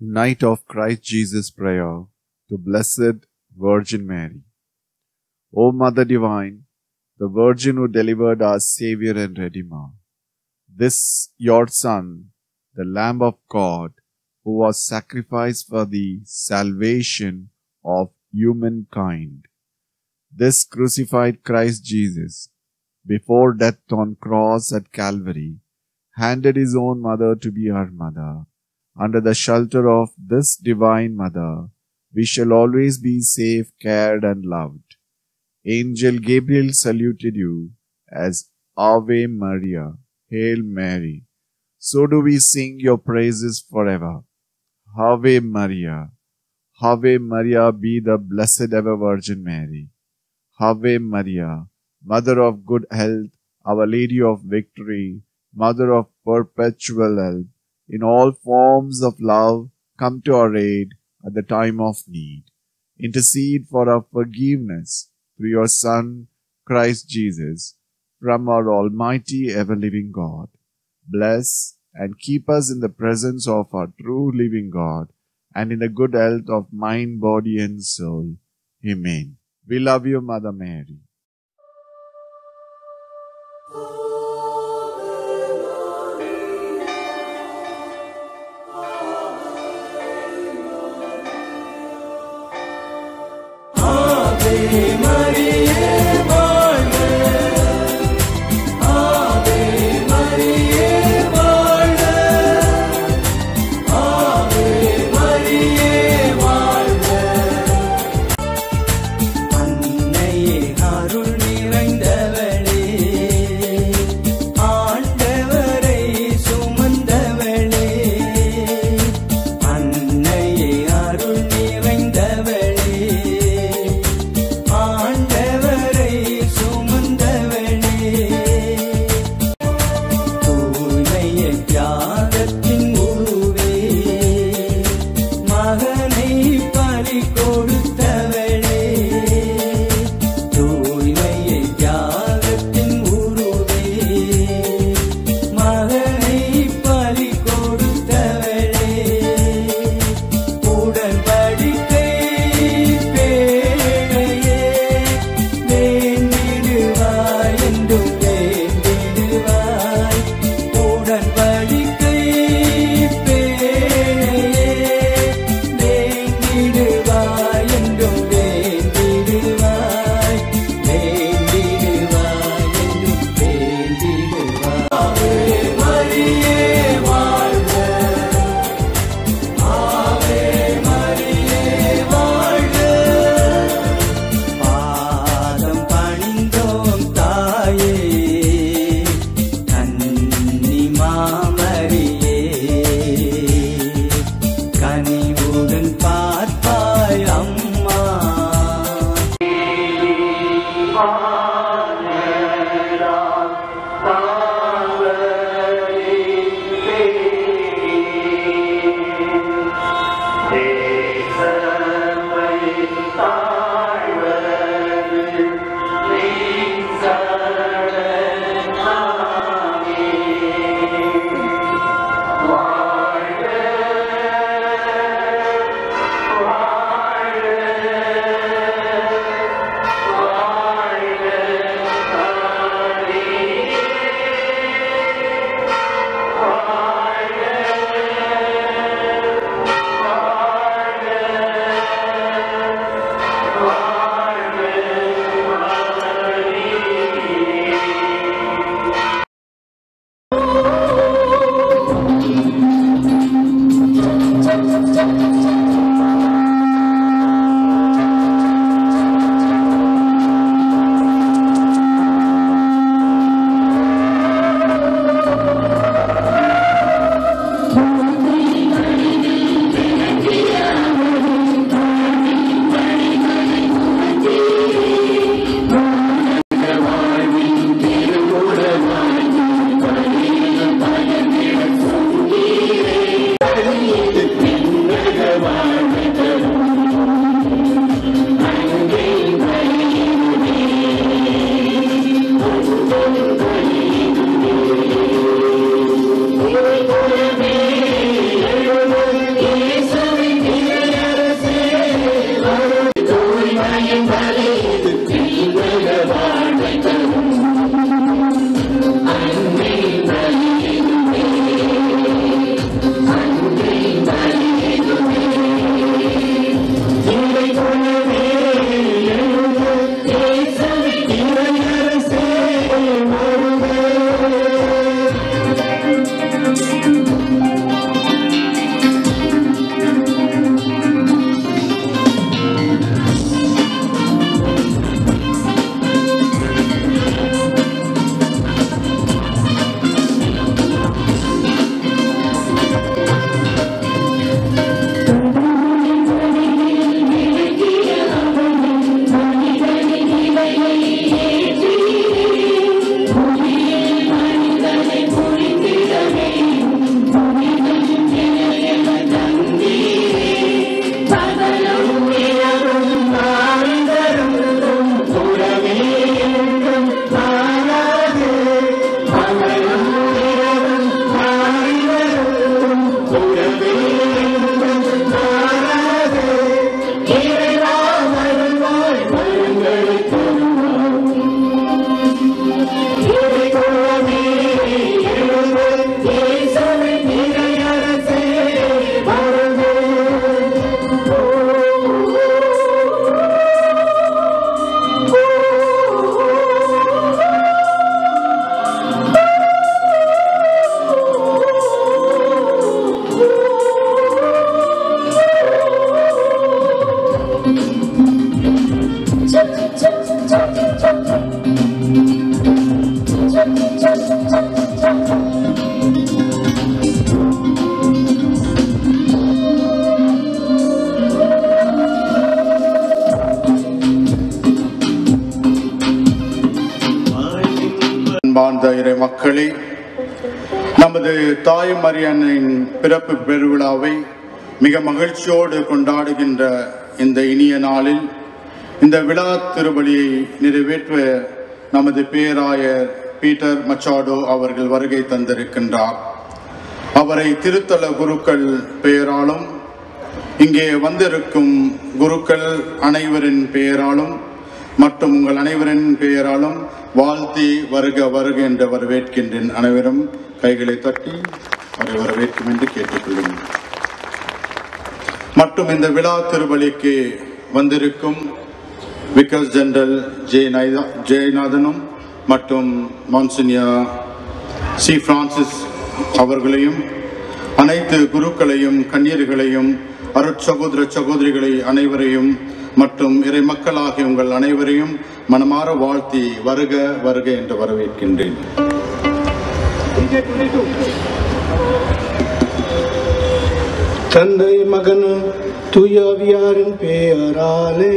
Night of Christ Jesus Prayer to Blessed Virgin Mary. O Mother Divine, the Virgin who delivered our Savior and Redeemer, this your Son, the Lamb of God, who was sacrificed for the salvation of humankind. This crucified Christ Jesus, before death on cross at Calvary, handed his own mother to be our mother. Under the shelter of this divine mother, we shall always be safe, cared, and loved. Angel Gabriel saluted you as Ave Maria, Hail Mary. So do we sing your praises forever. Ave Maria, Ave Maria, be the blessed ever Virgin Mary. Ave Maria, Mother of good health, Our Lady of victory, Mother of perpetual help, in all forms of love, come to our aid at the time of need. Intercede for our forgiveness through your Son, Christ Jesus, from our Almighty ever living God. Bless and keep us in the presence of our true living God and in the good health of mind, body, and soul. Amen. We love you, Mother Mary. அன்னையே அருள் நிறைந்தவளே அன்பார்ந்த இறை மக்களே நமது தாய் மரியனின் பிறப்பு பெருவிழாவை மிக மகிழ்ச்சியோடு கொண்டாடுகின்ற இந்த இனிய நாளில் இந்த விழா திருபலியை நிறைவேற்ற நமது பேராயர் பீட்டர் மச்சாடோ அவர்கள் வருகை தந்திருக்கின்றார் அவரை திருத்தல குருக்கள் பெயராலும் இங்கே வந்திருக்கும் குருக்கள் அனைவரின் பெயராலும் மற்றும் உங்கள் அனைவரின் பெயராலும் வாழ்த்தி வருக வருக என்று வரவேற்கின்றேன் அனைவரும் கைகளை தட்டி அவரை வரவேற்கும் என்று கேட்டுக்கொள்ளுங்கள் மற்றும் இந்த விழா திருவலிக்கு வந்திருக்கும் விக்கஸ் ஜெனரல் ஜெய நைதா ஜெயநாதனும் மற்றும் மான்சினியா சி பிரான்சிஸ் அவர்களையும் அனைத்து குருக்களையும் கன்னியர்களையும் அருட்சகோதர சகோதரிகளை அனைவரையும் மற்றும் இறை மக்களாகிய உங்கள் அனைவரையும் மனமாற வாழ்த்தி வருக வருக என்று வரவேற்கின்றேன் தந்தை மகன் தூயாவியாரின் பெயராலே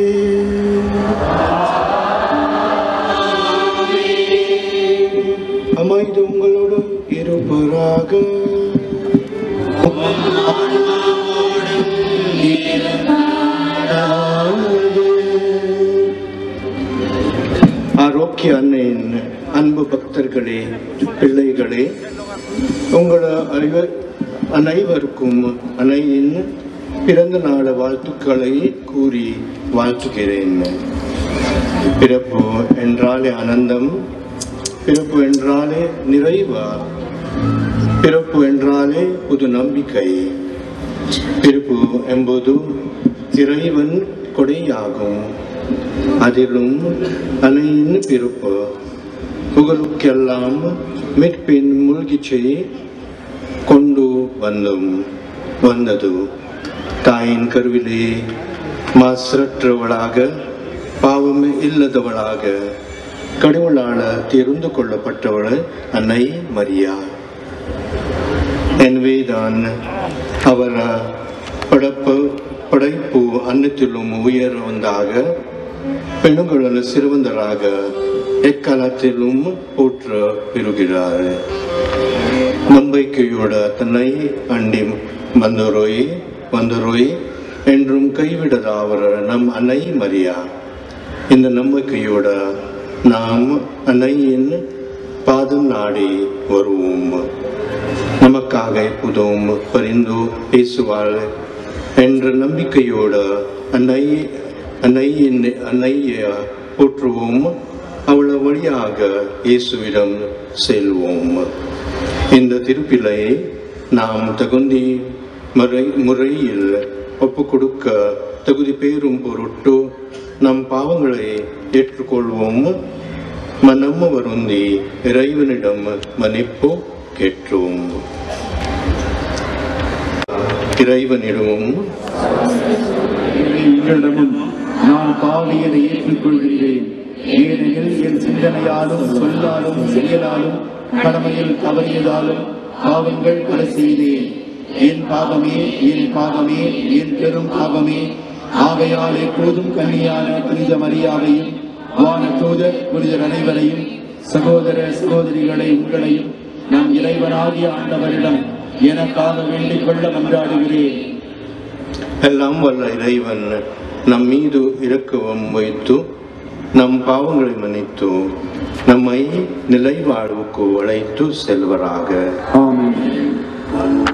அமைது உங்களோடு இருப்பராக ஆரோக்கிய அன்னையின் அன்பு பக்தர்களே பிள்ளைகளே உங்கள் அறிவ- அனைவருக்கும் அன்னையின் பிறந்த நாள் வாழ்த்துக்களை கூறி வாழ்த்துகிறேன் பிறப்பு என்றாலே ஆனந்தம் பிறப்பு என்றாலே நிறைவா பிறப்பு என்றாலே புது நம்பிக்கை பிறப்பு என்பது இறைவன் கொடையாகும் அதிலும் அன்னையின் பிறப்பு புகழுக்கெல்லாம் மீட்பின் மூழ்கிச்சை கொண்டு வந்தும் வந்தது தாயின் கருவிலே மாசற்றவளாக பாவம் இல்லாதவளாக கடவுளால தெரிந்து கொள்ளப்பட்டவள் அன்னை மரியா எனவேதான் அவர் படைப்பு படைப்பு அன்னத்திலும் உயர் வந்தாக பெண்களும் சிறுவந்தராக எக்காலத்திலும் போற்ற பெறுகிறார் நம்பிக்கையோட தன்னை அண்டி வந்தரோய் வந்தரோய் என்றும் கைவிடதாவர் நம் அன்னை மரியா இந்த நம்பிக்கையோட நாம் அன்னையின் பாதம் நாடி வருவோம் நமக்காக எப்போதும் பரிந்து பேசுவாள் என்ற நம்பிக்கையோட அன்னை அன்னையின் அன்னையை போற்றுவோம் அவள் வழியாக இயேசுவிடம் செல்வோம் இந்த திருப்பிலை நாம் தகுந்தி முறை முறையில் ஒப்பு கொடுக்க தகுதி பேரும் பொருட்டு நம் பாவங்களை ஏற்றுக்கொள்வோம் மனம் வருந்தி இறைவனிடம் மன்னிப்பு கேட்போம் இறைவனிடமும் உங்களிடமும் நான் பாவியதை ஏற்றுக்கொள்கிறேன் ஏனெனில் என் சிந்தனையாலும் சொல்லாலும் செயலாலும் கடமையில் தவறியதாலும் பாவங்கள் பல செய்தேன் என் பாவமே என் பாவமே என் பெரும் பாவமே ஆகையால் எப்போதும் கன்னியான புனித மரியாதையும் வான தூதர் புனிதர் அனைவரையும் சகோதர சகோதரிகளை உங்களையும் நம் இறைவனாகிய ஆண்டவரிடம் எனக்காக வேண்டிக் கொள்ள மன்றாடுகிறேன் எல்லாம் வல்ல இறைவன் நம் மீது இரக்கம் வைத்து நம் பாவங்களை மன்னித்து நம்மை நிலை வாழ்வுக்கு அழைத்து செல்வராக ஆமென்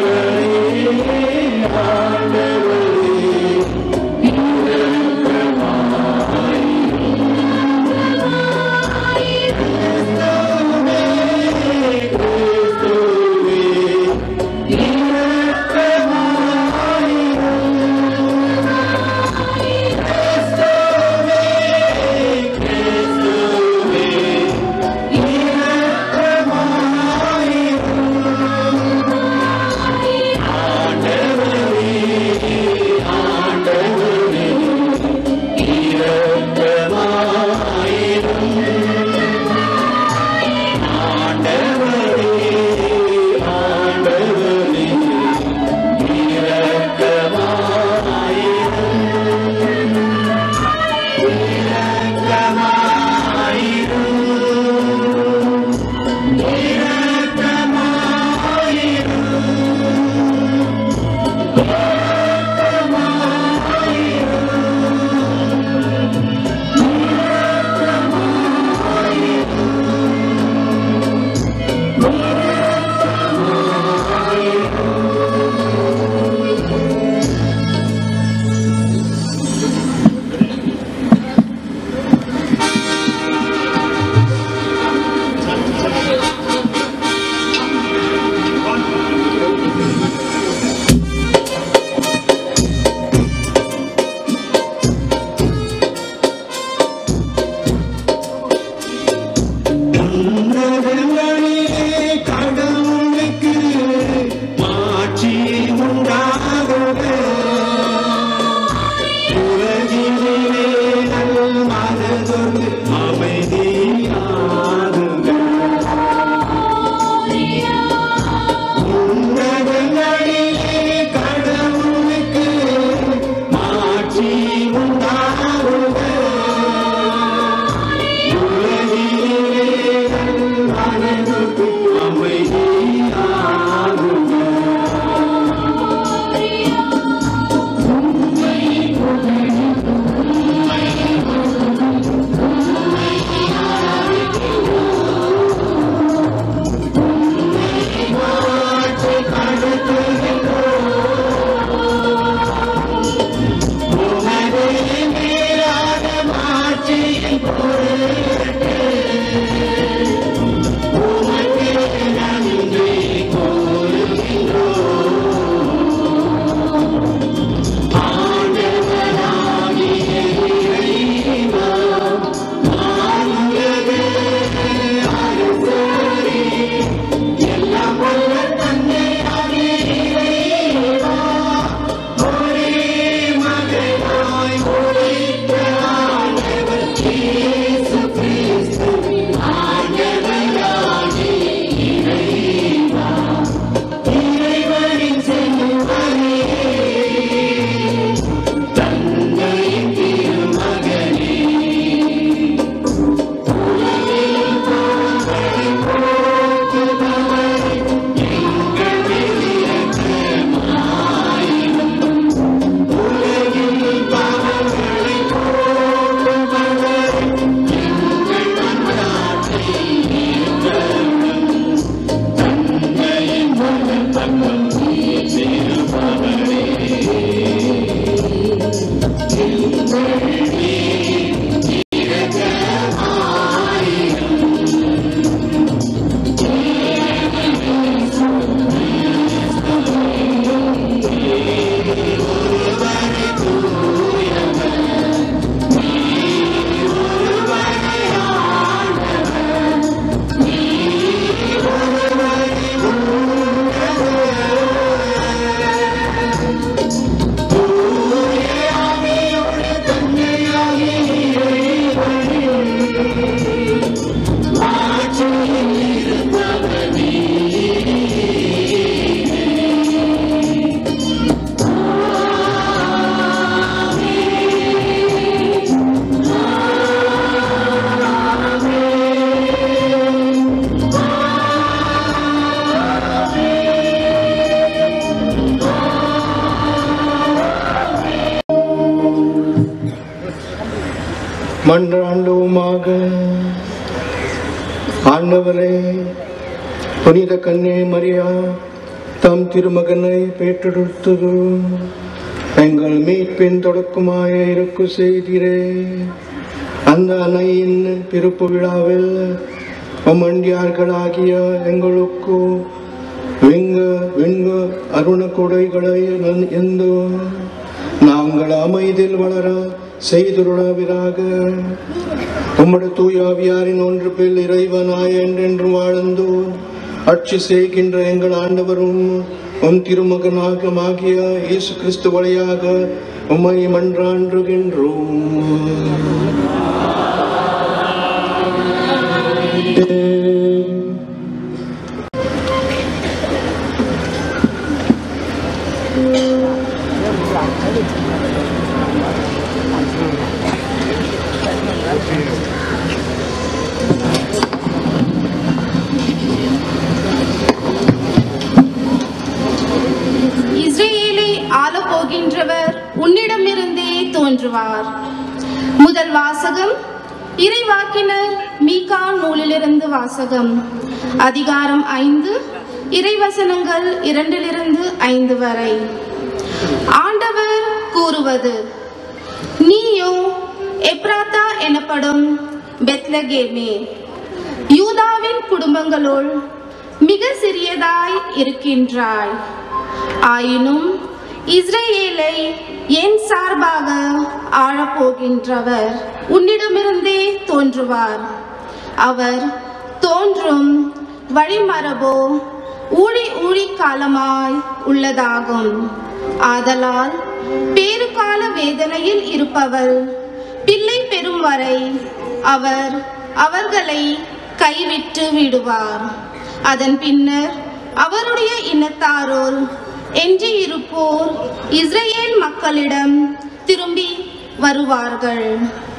ஆண்டவரே மன்றாண்டுவோமாக ஆண்டவரே புனித கண்ணே மரியா தம் திருமகனை பெற்றெடுத்தது எங்கள் மீட்பின் தொடக்கமாய இருக்கு செய்திரே அந்த அன்னையின் பிறப்பு விழாவில் மண்டியார்களாகிய எங்களுக்கு விங்க விங்க அருண கொடைகளை எந்த நாங்கள் அமைதியில் வளர செய்துருளவிராக உம்முடைய தூயாவியாரின் ஒன்று பேர் இறைவனாய் என்றென்று வாழ்ந்து ஆட்சி செய்கின்ற எங்கள் ஆண்டவரும் உம் திருமகனாக ஆகிய இயேசு கிறிஸ்து வழியாக உம்மை மன்றாண்டுகின்றோம் இஸ்ரேலை ஆளப் போகின்றவர் உன்னிடமிருந்தே தோன்றுவார் முதல் வாசகம் இறைவாக்கினர் மீகா நூலிலிருந்து வாசகம் அதிகாரம் ஐந்து இறைவசனங்கள் இரண்டிலிருந்து ஐந்து வரை ஆண்டவர் கூறுவது நீயோ எப்ராத்தா எனப்படும் பெத்லகேமே யூதாவின் குடும்பங்களுள் மிக சிறியதாய் இருக்கின்றாய் ஆயினும் இஸ்ரேலை என் சார்பாக ஆளப்போகின்றவர் உன்னிடமிருந்தே தோன்றுவார் அவர் தோன்றும் வழிமரபோ ஊழி ஊழி காலமாய் உள்ளதாகும் ஆதலால் பேறுகால வேதனையில் இருப்பவள் பிள்ளை பெறும் வரை அவர் அவர்களை கைவிட்டு விடுவார் அதன் பின்னர் அவருடைய இனத்தாரோர் எஞ்சியிருப்போர் இஸ்ரேல் மக்களிடம் திரும்பி வருவார்கள்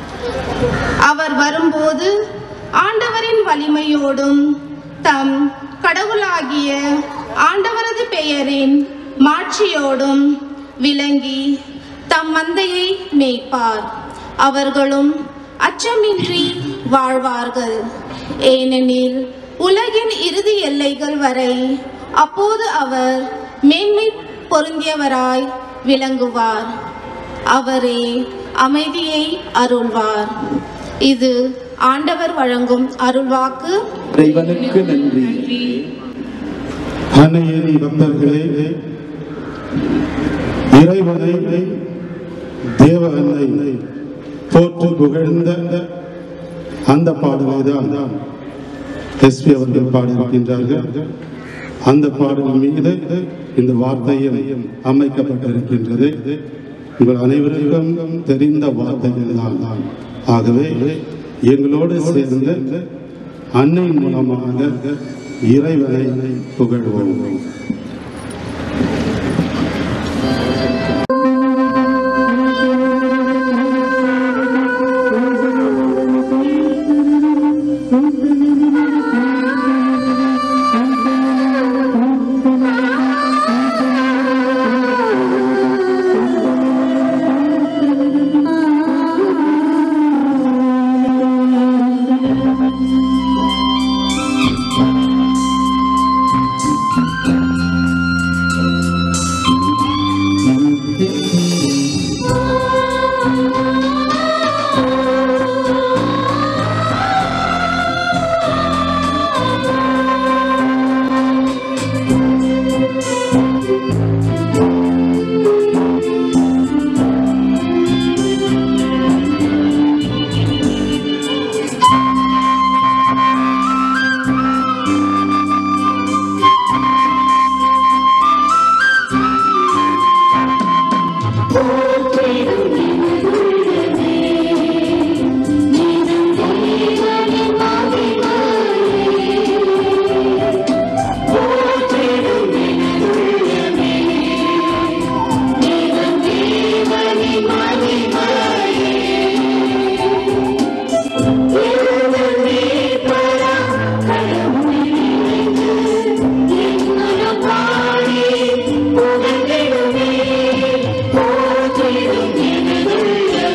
அவர் வரும்போது ஆண்டவரின் வலிமையோடும் தம் கடவுளாகிய ஆண்டவரது பெயரின் மாட்சியோடும் விளங்கி தம் மந்தையை மேய்ப்பார் அவர்களும் அச்சமின்றி வாழ்வார்கள் ஏனெனில் உலகின் இறுதி எல்லைகள் வரை அப்போது அவர் மேன்மை பொருந்தியவராய் விளங்குவார் அவரே அமைதியை அருள்வார் இது ஆண்டவர் வழங்கும் அருள்வாக்கு இறைவனுக்கு நன்றி அன்னையரி பக்தர்களே இறைவனை தேவ அன்னை போற்று புகழ்ந்த அந்த பாடலை தான் எஸ்பி அவர்கள் பாடியிருக்கின்றார்கள் அந்த பாடல் மீது இந்த வார்த்தையும் அமைக்கப்பட்டிருக்கின்றது உங்கள் அனைவருக்கும் தெரிந்த வார்த்தைகள் தான் தான் ஆகவே எங்களோடு சேர்ந்து அன்னை மூலமாக இறைவனை புகழ்வோம் போற்றிடும் எனதுள்ளமே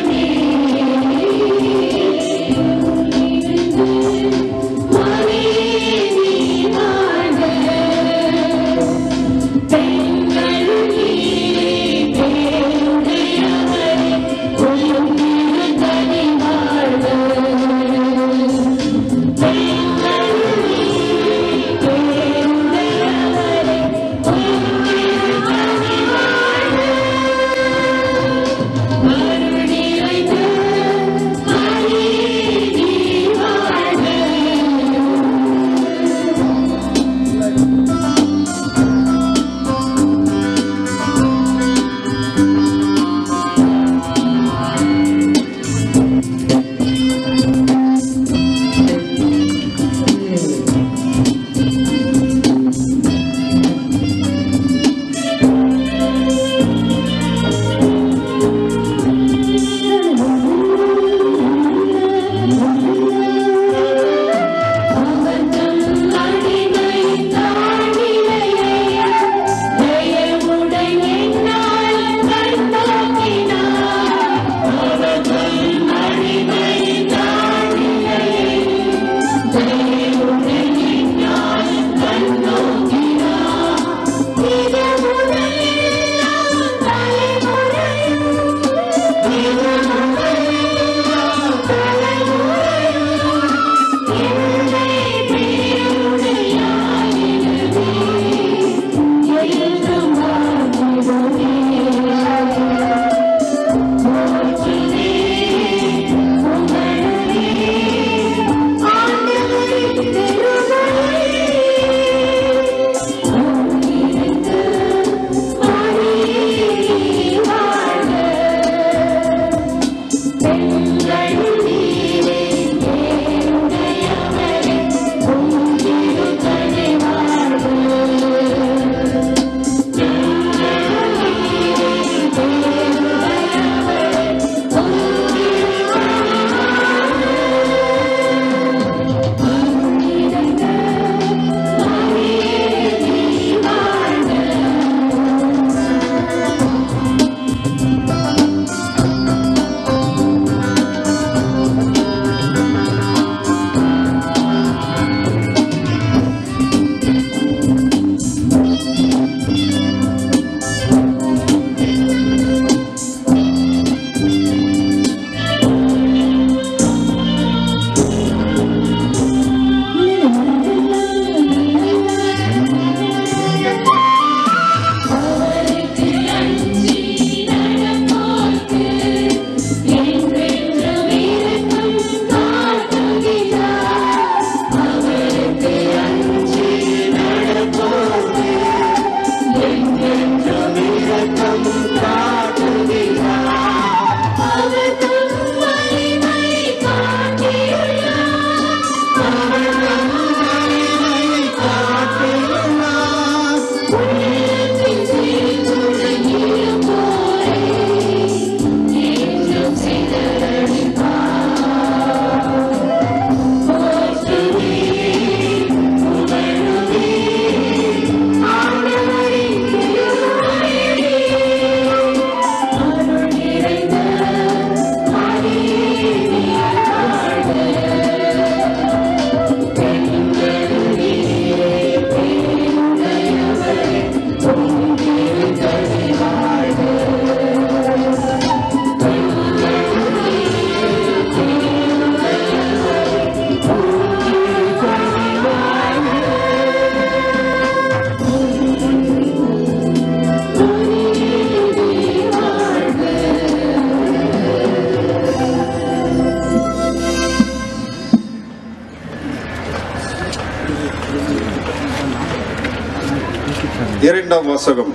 இரண்டாம் வாசகம்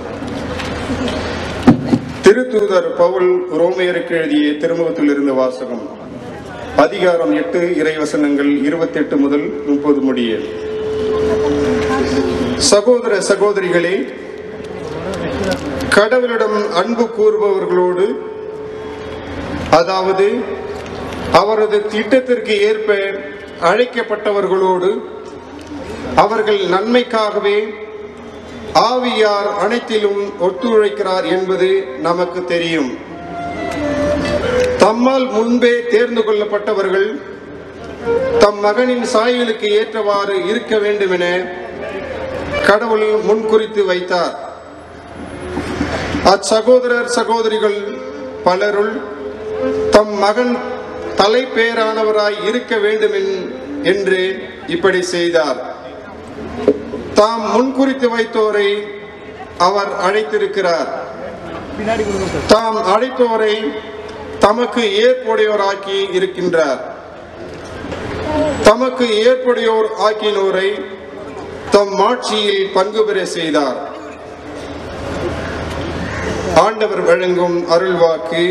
திருத்தூதர் பவுல் ரோமையருக்கு எழுதிய திருமுகத்திலிருந்து வாசகம் அதிகாரம் எட்டு இறைவசனங்கள் இருபத்தெட்டு முதல் முப்பது முடிய சகோதர சகோதரிகளே கடவுளிடம் அன்பு கூறுபவர்களோடு அதாவது அவரது திட்டத்திற்கு ஏற்ப அழைக்கப்பட்டவர்களோடு அவர்கள் நன்மைக்காகவே ஆவியார் அனைத்திலும் ஒத்துழைக்கிறார் என்பது நமக்கு தெரியும் தம்மால் முன்பே தேர்ந்து கொள்ளப்பட்டவர்கள் தம் மகனின் சாயலுக்கு ஏற்றவாறு இருக்க வேண்டும் என கடவுள் முன்குறித்து வைத்தார் அச்சகோதரர் சகோதரிகள் பலருள் தம் மகன் தலைப்பேரானவராய் இருக்க வேண்டும் என்- என்று இப்படி செய்தார் தாம் முன்குறித்து வைத்தோரை அவர் அழைத்திருக்கிறார் தாம் அழைத்தோரை தமக்கு ஏற்புடையோராக்கி இருக்கின்றார் தமக்கு ஏற்புடையோர் ஆக்கினோரை தம் ஆட்சியில் பங்கு பெற செய்தார் ஆண்டவர் வழங்கும் அருள்வாக்கு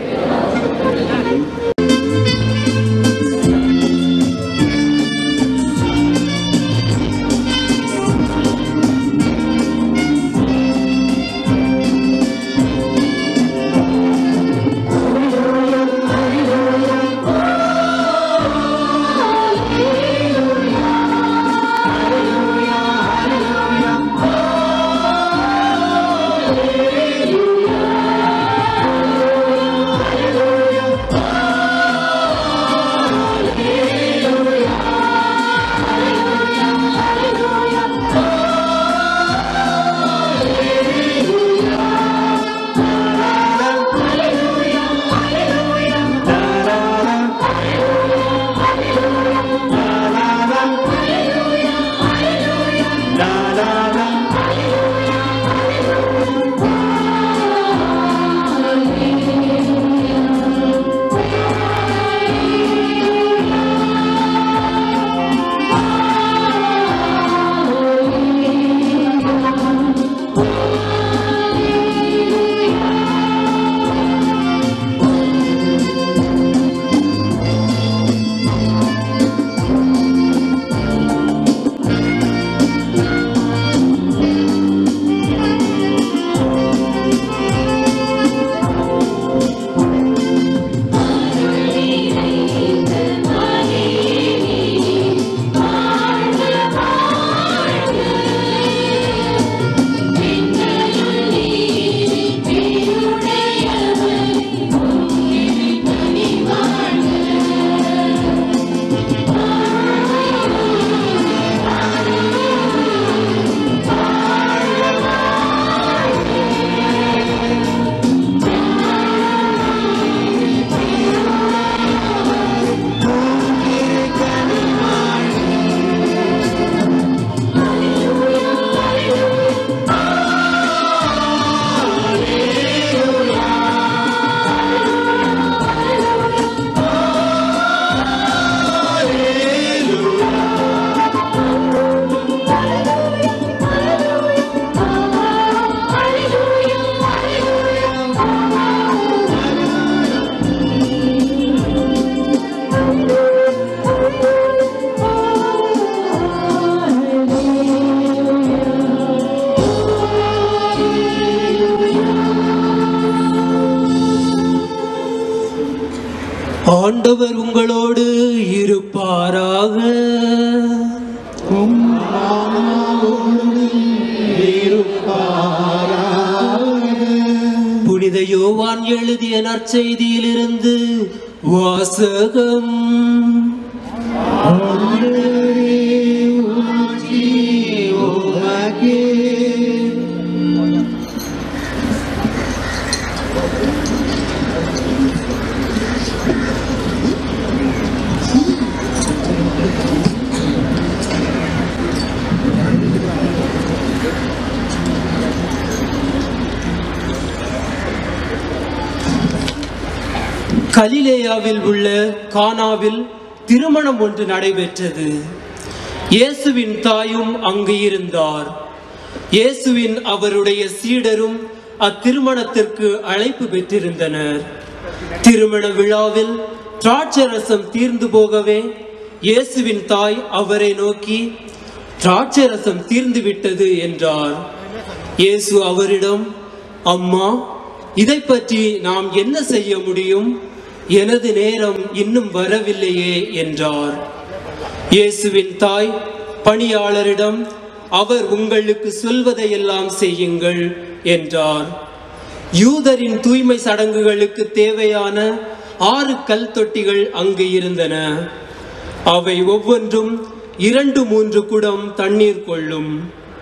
ஆண்டவர் உங்களோடு இருப்பாராக புனித யோவான் எழுதிய நற்செய்தியிலிருந்து வாசகம் கலிலேயாவில் உள்ள கானாவில் திருமணம் ஒன்று நடைபெற்றது இயேசுவின் தாயும் அங்கு இருந்தார் இயேசுவின் அவருடைய சீடரும் அத்திருமணத்திற்கு அழைப்பு பெற்றிருந்தனர் திருமண விழாவில் திராட்சரசம் தீர்ந்து போகவே இயேசுவின் தாய் அவரை நோக்கி திராட்சரசம் தீர்ந்து விட்டது என்றார் இயேசு அவரிடம் அம்மா இதை பற்றி நாம் என்ன செய்ய முடியும் எனது நேரம் இன்னும் வரவில்லையே என்றார் இயேசுவின் தாய் பணியாளரிடம் அவர் உங்களுக்கு சொல்வதையெல்லாம் செய்யுங்கள் என்றார் யூதரின் தூய்மை சடங்குகளுக்கு தேவையான ஆறு கல் தொட்டிகள் அங்கு இருந்தன அவை ஒவ்வொன்றும் இரண்டு மூன்று குடம் தண்ணீர் கொள்ளும்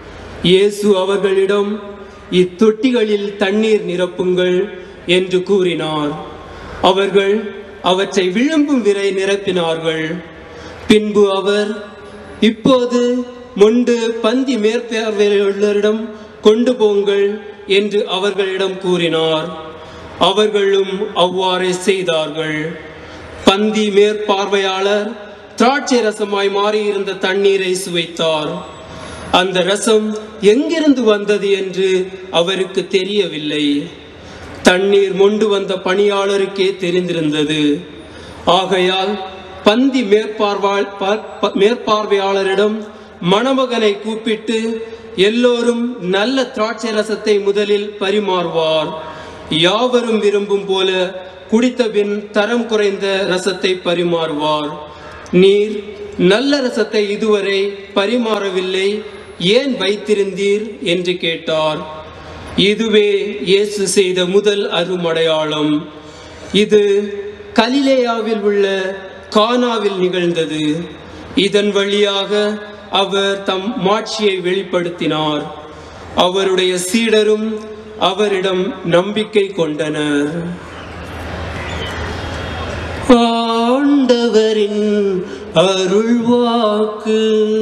இயேசு அவர்களிடம் இத்தொட்டிகளில் தண்ணீர் நிரப்புங்கள் என்று கூறினார் அவர்கள் அவற்றை விழும்பும் விரை நிரப்பினார்கள் பின்பு அவர் இப்போது முண்டு பந்தி மேற்பார்வையாளரிடம் கொண்டு போங்கள் என்று அவர்களிடம் கூறினார் அவர்களும் அவ்வாறே செய்தார்கள் பந்தி மேற்பார்வையாளர் திராட்சை ரசமாய் மாறியிருந்த தண்ணீரை சுவைத்தார் அந்த ரசம் எங்கிருந்து வந்தது என்று அவருக்கு தெரியவில்லை தண்ணீர் மொண்டு வந்த பணியாளருக்கே தெரிந்திருந்தது ஆகையால் பந்தி மேற்பார்வாள் ப- ப- மேற்பார்வையாளரிடம் மணமகனை கூப்பிட்டு எல்லோரும் நல்ல திராட்சை ரசத்தை முதலில் பரிமாறுவார் யாவரும் விரும்பும் போல குடித்தபின் தரம் குறைந்த ரசத்தை பரிமாறுவார் நீர் நல்ல ரசத்தை இதுவரை பரிமாறவில்லை ஏன் வைத்திருந்தீர் என்று கேட்டார் இதுவே இயேசு செய்த முதல் அருமடையாளம் இது கலிலேயாவில் உள்ள கானாவில் நிகழ்ந்தது இதன் வழியாக அவர் தம் மாட்சியை வெளிப்படுத்தினார் அவருடைய சீடரும் அவரிடம் நம்பிக்கை கொண்டனர் ஆண்டவரின் அருள்வாக்கு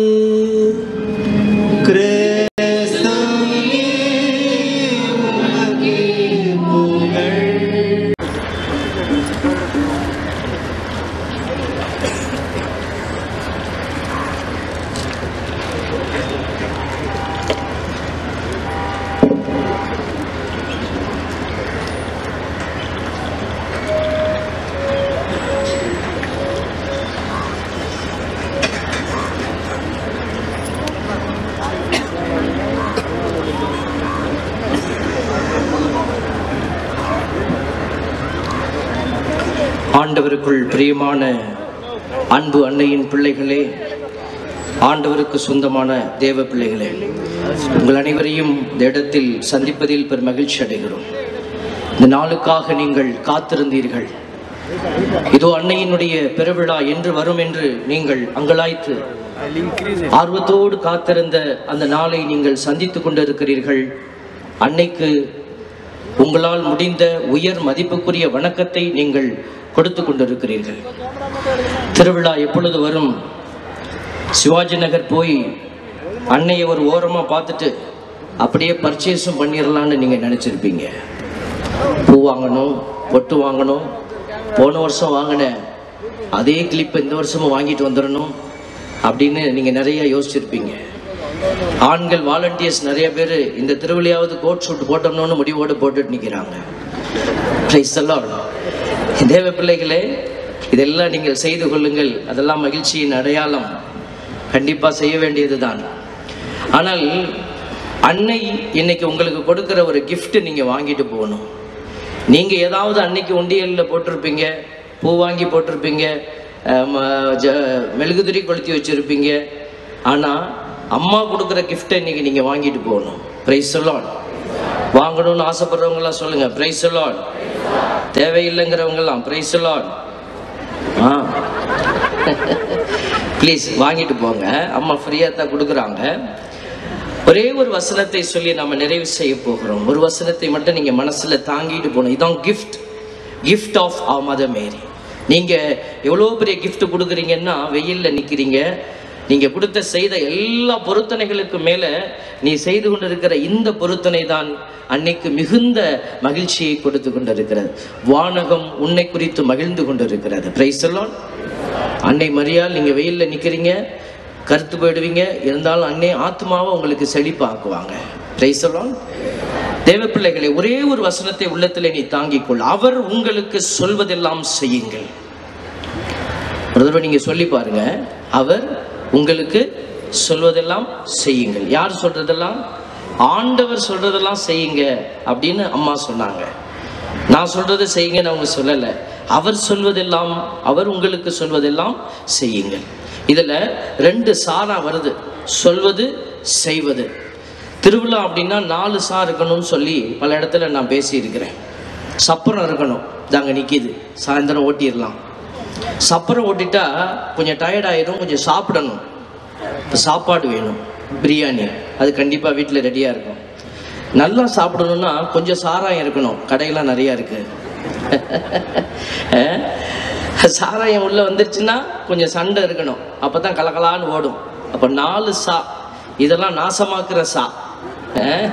ஆண்டவருக்குள் பிரியமான அன்பு அன்னையின் பிள்ளைகளே ஆண்டவருக்கு சொந்தமான தேவ பிள்ளைகளே உங்கள் அனைவரையும் இந்த இடத்தில் சந்திப்பதில் பெரும் மகிழ்ச்சி அடைகிறோம் இந்த நாளுக்காக நீங்கள் காத்திருந்தீர்கள் இதோ அன்னையினுடைய பெருவிழா என்று வரும் என்று நீங்கள் அங்கலாய்த்து ஆர்வத்தோடு காத்திருந்த அந்த நாளை நீங்கள் சந்தித்துக் கொண்டிருக்கிறீர்கள் அன்னைக்கு உங்களால் முடிந்த உயர் மதிப்புக்குரிய வணக்கத்தை நீங்கள் கொடுத்து கொண்டிருக்கிறீர்கள் திருவிழா எப்பொழுது வரும் சிவாஜி நகர் போய் அன்னையை ஒரு ஓரமாக பார்த்துட்டு அப்படியே பர்ச்சேஸும் பண்ணிடலான்னு நீங்கள் நினச்சிருப்பீங்க பூ வாங்கணும் பொட்டு வாங்கணும் போன வருஷம் வாங்கின அதே கிளிப் இந்த வருஷமும் வாங்கிட்டு வந்துடணும் அப்படின்னு நீங்கள் நிறைய யோசிச்சிருப்பீங்க ஆண்கள் வாலண்டியர்ஸ் நிறைய பேர் இந்த திருவிழையாவது கோட் ஷூட் போட்டணும்னு முடிவோடு போட்டுட்டு நிற்கிறாங்க Praise the Lord. தேவ பிள்ளைகளே இதெல்லாம் நீங்கள் செய்து கொள்ளுங்கள் அதெல்லாம் மகிழ்ச்சியின் அடையாளம் கண்டிப்பாக செய்ய வேண்டியது தான் ஆனால் அன்னை இன்னைக்கு உங்களுக்கு கொடுக்குற ஒரு gift நீங்கள் வாங்கிட்டு போகணும் நீங்கள் ஏதாவது அன்னைக்கு உண்டியலில் போட்டிருப்பீங்க பூ வாங்கி போட்டிருப்பீங்க அஹ் ம- ஜ- மெழுகுதிரி கொளுத்தி வச்சுருப்பீங்க ஆனால் அம்மா கொடுக்குற கிஃப்ட்டை இன்னைக்கு நீங்கள் வாங்கிட்டு போகணும் ப்ரைஸ் சொல்லான் வாங்கணும்னு ஆசைப்படுறவங்களாம் சொல்லுங்கள் ப்ரைஸ் சொல்லான் தேவையில்லைங்கிறவங்கெல்லாம் ப்ரைஸ் சொல்லான் ஆ ப்ளீஸ் வாங்கிட்டு போங்க அம்மா ஃப்ரீயாக தான் கொடுக்குறாங்க ஒரே ஒரு வசனத்தை சொல்லி நம்ம நிறைவு செய்ய போகிறோம் ஒரு வசனத்தை மட்டும் நீங்கள் மனசில் தாங்கிட்டு போகணும் இதான் gift gift of a mother Mary நீங்கள் எவ்வளோ பெரிய gift கொடுக்குறீங்கன்னா வெயிலில் நிற்கிறீங்க நீங்கள் கொடுத்த செய்த எல்லா பொருத்தனைகளுக்கு மேலே நீ செய்து கொண்டிருக்கிற இந்த பொருத்தனை தான் அன்னைக்கு மிகுந்த மகிழ்ச்சியை கொடுத்து கொண்டிருக்கிறது வானகம் உன்னை குறித்து மகிழ்ந்து கொண்டிருக்கிறது பிரைஸ் அன்னை மரியாள் நீங்கள் வெயிலில் நிற்கிறீங்க கருத்து போயிடுவீங்க இருந்தாலும் அன்னே ஆத்மாவை உங்களுக்கு செழிப்பாக்குவாங்க பிரைஸ் சொல்லுவாங்க தேவ பிள்ளைகளை ஒரே ஒரு வசனத்தை உள்ளத்திலே நீ தாங்கிக் கொள் அவர் உங்களுக்கு சொல்வதெல்லாம் செய்யுங்கள் ஒரு தடவை நீங்க சொல்லி பாருங்க அவர் உங்களுக்கு சொல்வதெல்லாம் செய்யுங்கள் யார் சொல்றதெல்லாம் ஆண்டவர் சொல்றதெல்லாம் செய்யுங்க அப்படின்னு அம்மா சொன்னாங்க நான் சொல்றதை செய்யுங்கன்னு அவங்க சொல்லலை அவர் சொல்வதெல்லாம் அவர் உங்களுக்கு சொல்வதெல்லாம் செய்யுங்கள் இதுல ரெண்டு சாரா வருது சொல்வது செய்வது திருவிழா அப்படின்னா நாலு சா இருக்கணும்னு சொல்லி பல இடத்துல நான் பேசியிருக்கிறேன் சப்பரம் இருக்கணும் தாங்க நிற்கிது சாயந்தரம் ஓட்டிடலாம் சப்பரம் ஓட்டிட்டா கொஞ்சம் டயர்ட் ஆயிரும் கொஞ்சம் சாப்பிடணும் இப்போ சாப்பாடு வேணும் பிரியாணி அது கண்டிப்பாக வீட்டில் ரெடியாக இருக்கும் நல்லா சாப்பிடணும்னா கொஞ்சம் சாராயம் இருக்கணும் கடையெல்லாம் நிறையா இருக்கு அஹ், சாராயம் உள்ள வந்துருச்சுன்னா கொஞ்சம் சண்டை இருக்கணும் அப்போ தான் கலகலான்னு ஓடும் அப்போ நாலு சா இதெல்லாம் நாசமாக்குற சா அஹ்,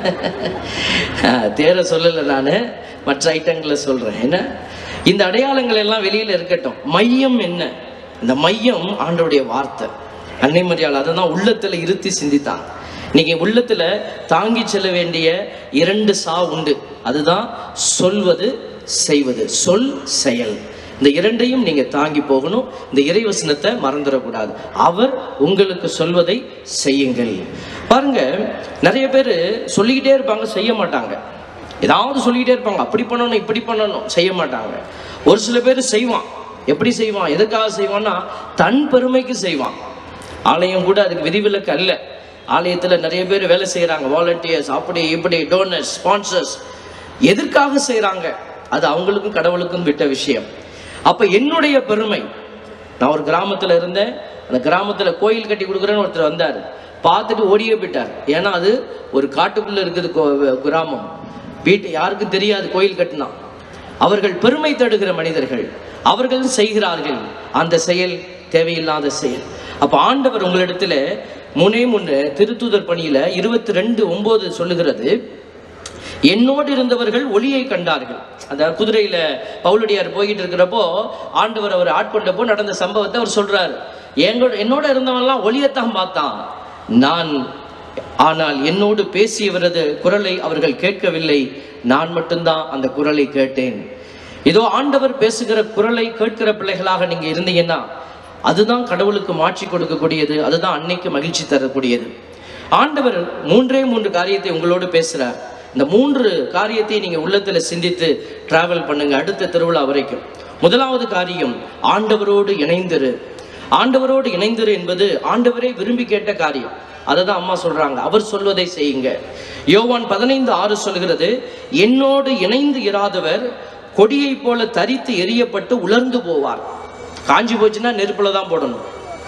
அஹ், தேர சொல்லலை நான் மற்ற ஐட்டங்களை சொல்கிறேன் என்ன இந்த அடையாளங்கள் எல்லாம் வெளியில் இருக்கட்டும் மையம் என்ன இந்த மையம் ஆண்டவருடைய வார்த்தை அன்னை மரியாள் அதை தான் உள்ளத்தில் இருத்தி சிந்தித்தான் இன்னைக்கு உள்ளத்தில் தாங்கி செல்ல வேண்டிய இரண்டு சா உண்டு அதுதான் சொல்வது செய்வது சொல் செயல் இந்த இரண்டையும் நீங்க தாங்கி போகணும் இந்த இறைவசனத்தை மறந்துடக்கூடாது அவர் உங்களுக்கு சொல்வதை செய்யுங்கள் பாருங்க நிறைய பேர் சொல்லிக்கிட்டே இருப்பாங்க செய்ய மாட்டாங்க ஏதாவது சொல்லிக்கிட்டே இருப்பாங்க அப்படி பண்ணணும் இப்படி பண்ணணும் செய்ய மாட்டாங்க ஒரு சில பேர் செய்வான் எப்படி செய்வான் எதுக்காக செய்வான்னா தன் பெருமைக்கு செய்வான் ஆலயம் கூட அதுக்கு விதிவிலக்கு அல்ல ஆலயத்தில் நிறைய பேர் வேலை செய்கிறாங்க வாலண்டியர்ஸ் அப்படி இப்படி டோனர்ஸ் ஸ்பான்சர்ஸ் எதற்காக செய்கிறாங்க அது அவங்களுக்கும் கடவுளுக்கும் விட்ட விஷயம் அப்போ என்னுடைய பெருமை நான் ஒரு கிராமத்தில் இருந்தேன் அந்த கிராமத்தில் கோயில் கட்டி கொடுக்குறேன்னு ஒருத்தர் வந்தார் பார்த்துட்டு ஓடியே போயிட்டார் ஏன்னா அது ஒரு காட்டுக்குள்ளே இருக்குது கோ- கிராமம் வீட்டு யாருக்கும் தெரியாது கோயில் கட்டினா அவர்கள் பெருமை தேடுகிற மனிதர்கள் அவர்கள் செய்கிறார்கள் அந்த செயல் தேவையில்லாத செயல் அப்ப ஆண்டவர் உங்களிடத்துல முனே முன்னே திருத்தூதர் பணியில இருபத்தி ரெண்டு ஒன்பது சொல்லுகிறது என்னோடு இருந்தவர்கள் ஒளியை கண்டார்கள் அந்த குதிரையில பவுலடியார் போய்கிட்டு இருக்கிறப்போ ஆண்டவர் அவர் ஆட்கொண்டப்போ நடந்த சம்பவத்தை அவர் சொல்றாரு எங்களோட என்னோட இருந்தவன்லாம் ஒளியத்தான் பார்த்தான் நான் ஆனால் என்னோடு பேசியவரது குரலை அவர்கள் கேட்கவில்லை நான் மட்டும்தான் அந்த குரலை கேட்டேன் இதோ ஆண்டவர் பேசுகிற குரலை கேட்கிற பிள்ளைகளாக நீங்க இருந்தீங்கன்னா அதுதான் கடவுளுக்கு மாற்றி கொடுக்கக்கூடியது அதுதான் அன்னைக்கு மகிழ்ச்சி தரக்கூடியது ஆண்டவர் மூன்றே மூன்று காரியத்தை உங்களோடு பேசுறார் இந்த மூன்று காரியத்தை நீங்க உள்ளத்துல சிந்தித்து டிராவல் பண்ணுங்க அடுத்த திருவிழா வரைக்கும் முதலாவது காரியம் ஆண்டவரோடு இணைந்திரு ஆண்டவரோடு இணைந்திரு என்பது ஆண்டவரே விரும்பி கேட்ட காரியம் அதை தான் அம்மா சொல்றாங்க அவர் சொல்வதை செய்யுங்க யோவான் பதினைந்து ஆறு சொல்கிறது என்னோடு இணைந்து இராதவர் கொடியைப் போல தரித்து எரியப்பட்டு உலர்ந்து போவார் காஞ்சி போச்சுன்னா நெருப்புல தான் போடணும்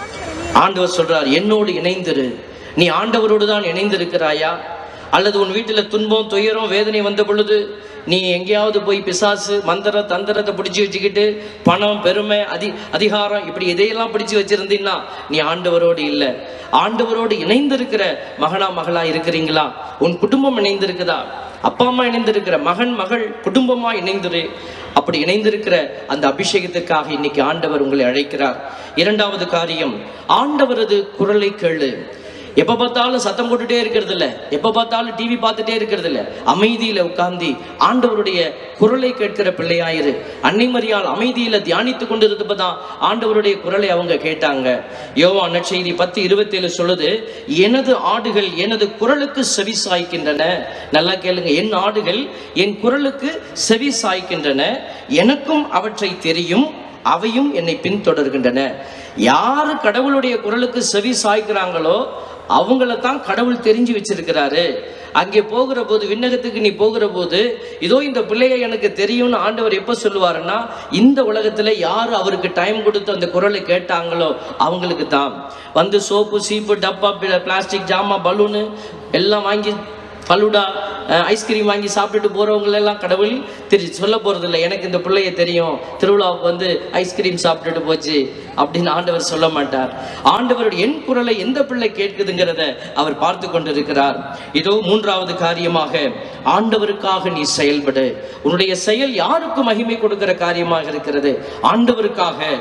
ஆண்டவர் சொல்றார் என்னோடு இணைந்திரு நீ ஆண்டவரோடு தான் இணைந்திருக்கிறாயா அல்லது உன் வீட்டில் துன்பம் துயரம் வேதனை வந்த பொழுது நீ எங்கேயாவது போய் பிசாசு மந்திர தந்திரத்தை பிடிச்சி வச்சுக்கிட்டு பணம் பெருமை அதி அதிகாரம் இப்படி இதையெல்லாம் பிடிச்சி வச்சிருந்தீங்கன்னா நீ ஆண்டவரோடு இல்லை ஆண்டவரோடு இணைந்திருக்கிற மகனா மகளா இருக்கிறீங்களா உன் குடும்பம் இணைந்திருக்குதா அப்பா அம்மா இணைந்திருக்கிற மகன் மகள் குடும்பமா இணைந்திரு அப்படி இணைந்திருக்கிற அந்த அபிஷேகத்திற்காக இன்னைக்கு ஆண்டவர் உங்களை அழைக்கிறார் இரண்டாவது காரியம் ஆண்டவரது குரலை கேளு எப்ப பார்த்தாலும் சத்தம் போட்டுட்டே இருக்கிறது இல்ல எப்ப பார்த்தாலும் டிவி பார்த்துட்டே இருக்கிறது இல்ல அமைதியில உட்கார்ந்து ஆண்டவருடைய குரலை கேட்கிற பிள்ளையாயிரு அன்னை மரியாள் அமைதியில தியானித்து கொண்டிருந்தப்ப தான் ஆண்டவருடைய குரலை அவங்க கேட்டாங்க யோவா நற்செய்தி பத்து இருபத்தேழு சொல்லுது எனது ஆடுகள் எனது குரலுக்கு செவி சாய்க்கின்றன நல்லா கேளுங்க என் ஆடுகள் என் குரலுக்கு செவி சாய்க்கின்றன எனக்கும் அவற்றை தெரியும் அவையும் என்னை பின்தொடர்கின்றன யாரு கடவுளுடைய குரலுக்கு செவி சாய்க்கிறாங்களோ அவங்கள தான் கடவுள் தெரிஞ்சு வச்சிருக்கிறாரு அங்கே போகிற போது விண்ணகத்துக்கு நீ போகிற போது இதோ இந்த பிள்ளையை எனக்கு தெரியும்னு ஆண்டவர் எப்போ சொல்லுவாருன்னா இந்த உலகத்துல யார் அவருக்கு டைம் கொடுத்து அந்த குரலை கேட்டாங்களோ அவங்களுக்கு தான் வந்து சோப்பு சீப்பு டப்பா பிளாஸ்டிக் ஜாமா பலூனு எல்லாம் வாங்கி ஃபலூடா ஐஸ்கிரீம் வாங்கி சாப்பிட்டுட்டு போகிறவங்களெல்லாம் கடவுள் திரு சொல்ல போகிறதில்ல எனக்கு இந்த பிள்ளைய தெரியும் திருவிழாவுக்கு வந்து ஐஸ்கிரீம் சாப்பிட்டுட்டு போச்சு அப்படின்னு ஆண்டவர் சொல்ல மாட்டார் ஆண்டவருடைய என் குரலை எந்த பிள்ளை கேட்குதுங்கிறத அவர் பார்த்து கொண்டிருக்கிறார் இதோ மூன்றாவது காரியமாக ஆண்டவருக்காக நீ செயல்படு உன்னுடைய செயல் யாருக்கு மகிமை கொடுக்கிற காரியமாக இருக்கிறது ஆண்டவருக்காக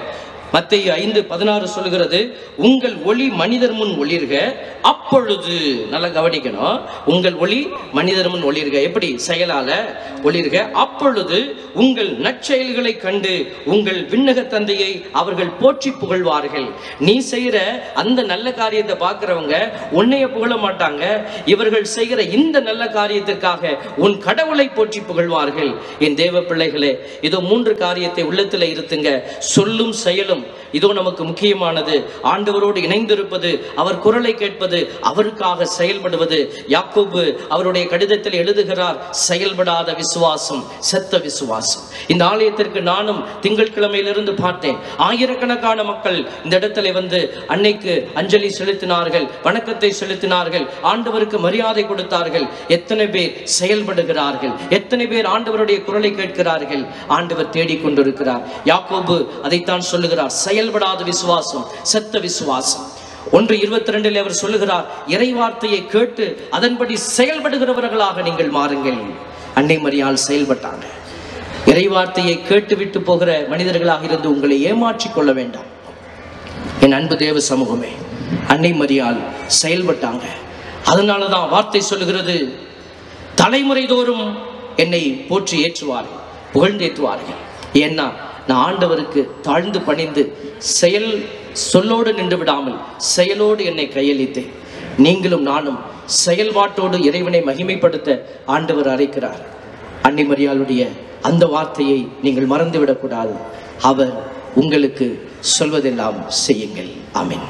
மத்தேயு ஐந்து பதினாறு சொல்கிறது உங்கள் ஒளி மனிதர் முன் ஒளிர்க அப்பொழுது நல்லா கவனிக்கணும் உங்கள் ஒளி மனிதர் முன் ஒளிர்க எப்படி செயலால ஒளிர்க அப்பொழுது உங்கள் நற்செயல்களை கண்டு உங்கள் விண்ணக தந்தையை அவர்கள் போற்றி புகழ்வார்கள் நீ செய்யற அந்த நல்ல காரியத்தை பார்க்கிறவங்க உன்னைய புகழ மாட்டாங்க இவர்கள் செய்கிற இந்த நல்ல காரியத்திற்காக உன் கடவுளை போற்றி புகழ்வார்கள் என் தேவ பிள்ளைகளே இதோ மூன்று காரியத்தை உள்ளத்தில் இருத்துங்க சொல்லும் செயலும் இதோ நமக்கு முக்கியமானது ஆண்டவரோடு இணைந்திருப்பது அவர் குரலை கேட்பது அவருக்காக செயல்படுவது யாக்கோபு அவருடைய கடிதத்தில் எழுதுகிறார் செயல்படாத விசுவாசம் செத்த விசுவாசம் இந்த ஆலயத்திற்கு நானும் திங்கட்கிழமையிலிருந்து பார்த்தேன் ஆயிரக்கணக்கான மக்கள் இந்த இடத்துல வந்து அன்னைக்கு அஞ்சலி செலுத்தினார்கள் வணக்கத்தை செலுத்தினார்கள் ஆண்டவருக்கு மரியாதை கொடுத்தார்கள் எத்தனை பேர் செயல்படுகிறார்கள் எத்தனை பேர் ஆண்டவருடைய குரலை கேட்கிறார்கள் ஆண்டவர் தேடிக்கொண்டிருக்கிறார் யாக்கோபு அதைத்தான் சொல்லுகிறார் செயல்படாத விசுவாசம் செத்த விசுவாசம் ஒன்று இருபத்தி ரெண்டில் அவர் சொல்லுகிறார் இறை வார்த்தையை கேட்டு அதன்படி செயல்படுகிறவர்களாக நீங்கள் மாறுங்கள் அன்னை மரியாள் செயல்பட்டாங்க இறை வார்த்தையை கேட்டுவிட்டு போகிற மனிதர்களாக இருந்து உங்களை ஏமாற்றிக் கொள்ள வேண்டாம் என் அன்பு தேவ சமூகமே அன்னை மரியாள் செயல்பட்டாங்க அதனால தான் வார்த்தை சொல்லுகிறது தலைமுறை தோறும் என்னை போற்றி ஏற்றுவார்கள் புகழ்ந்தேற்றுவார்கள் ஏன்னா நான் ஆண்டவருக்கு தாழ்ந்து பணிந்து செயல் சொல்லோடு நின்று விடாமல் செயலோடு என்னை கையளித்தேன் நீங்களும் நானும் செயல்பாட்டோடு இறைவனை மகிமைப்படுத்த ஆண்டவர் அழைக்கிறார் அன்னை மரியாளுடைய அந்த வார்த்தையை நீங்கள் மறந்துவிடக்கூடாது அவர் உங்களுக்கு சொல்வதெல்லாம் செய்யுங்கள் ஆமென்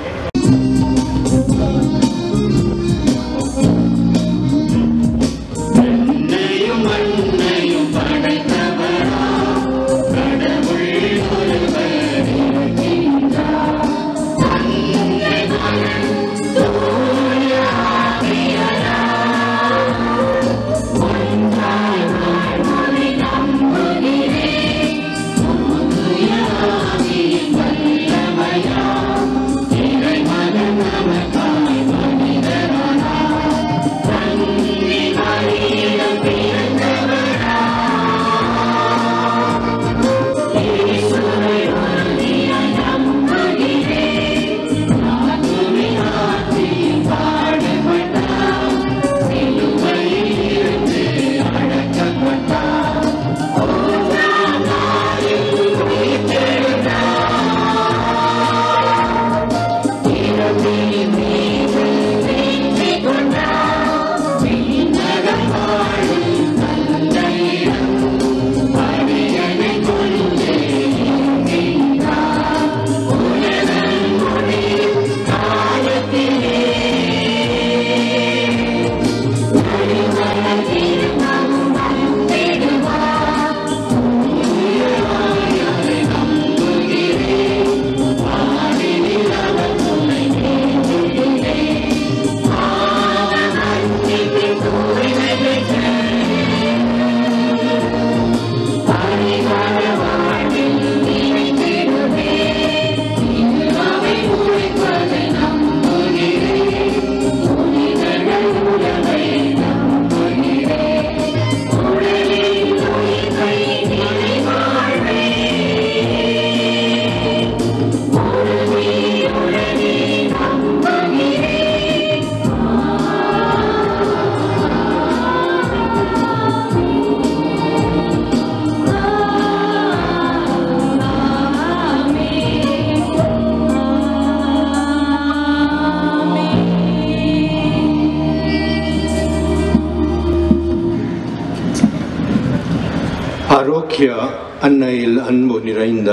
ஆரோக்கிய அன்னையில் அன்பு நிறைந்த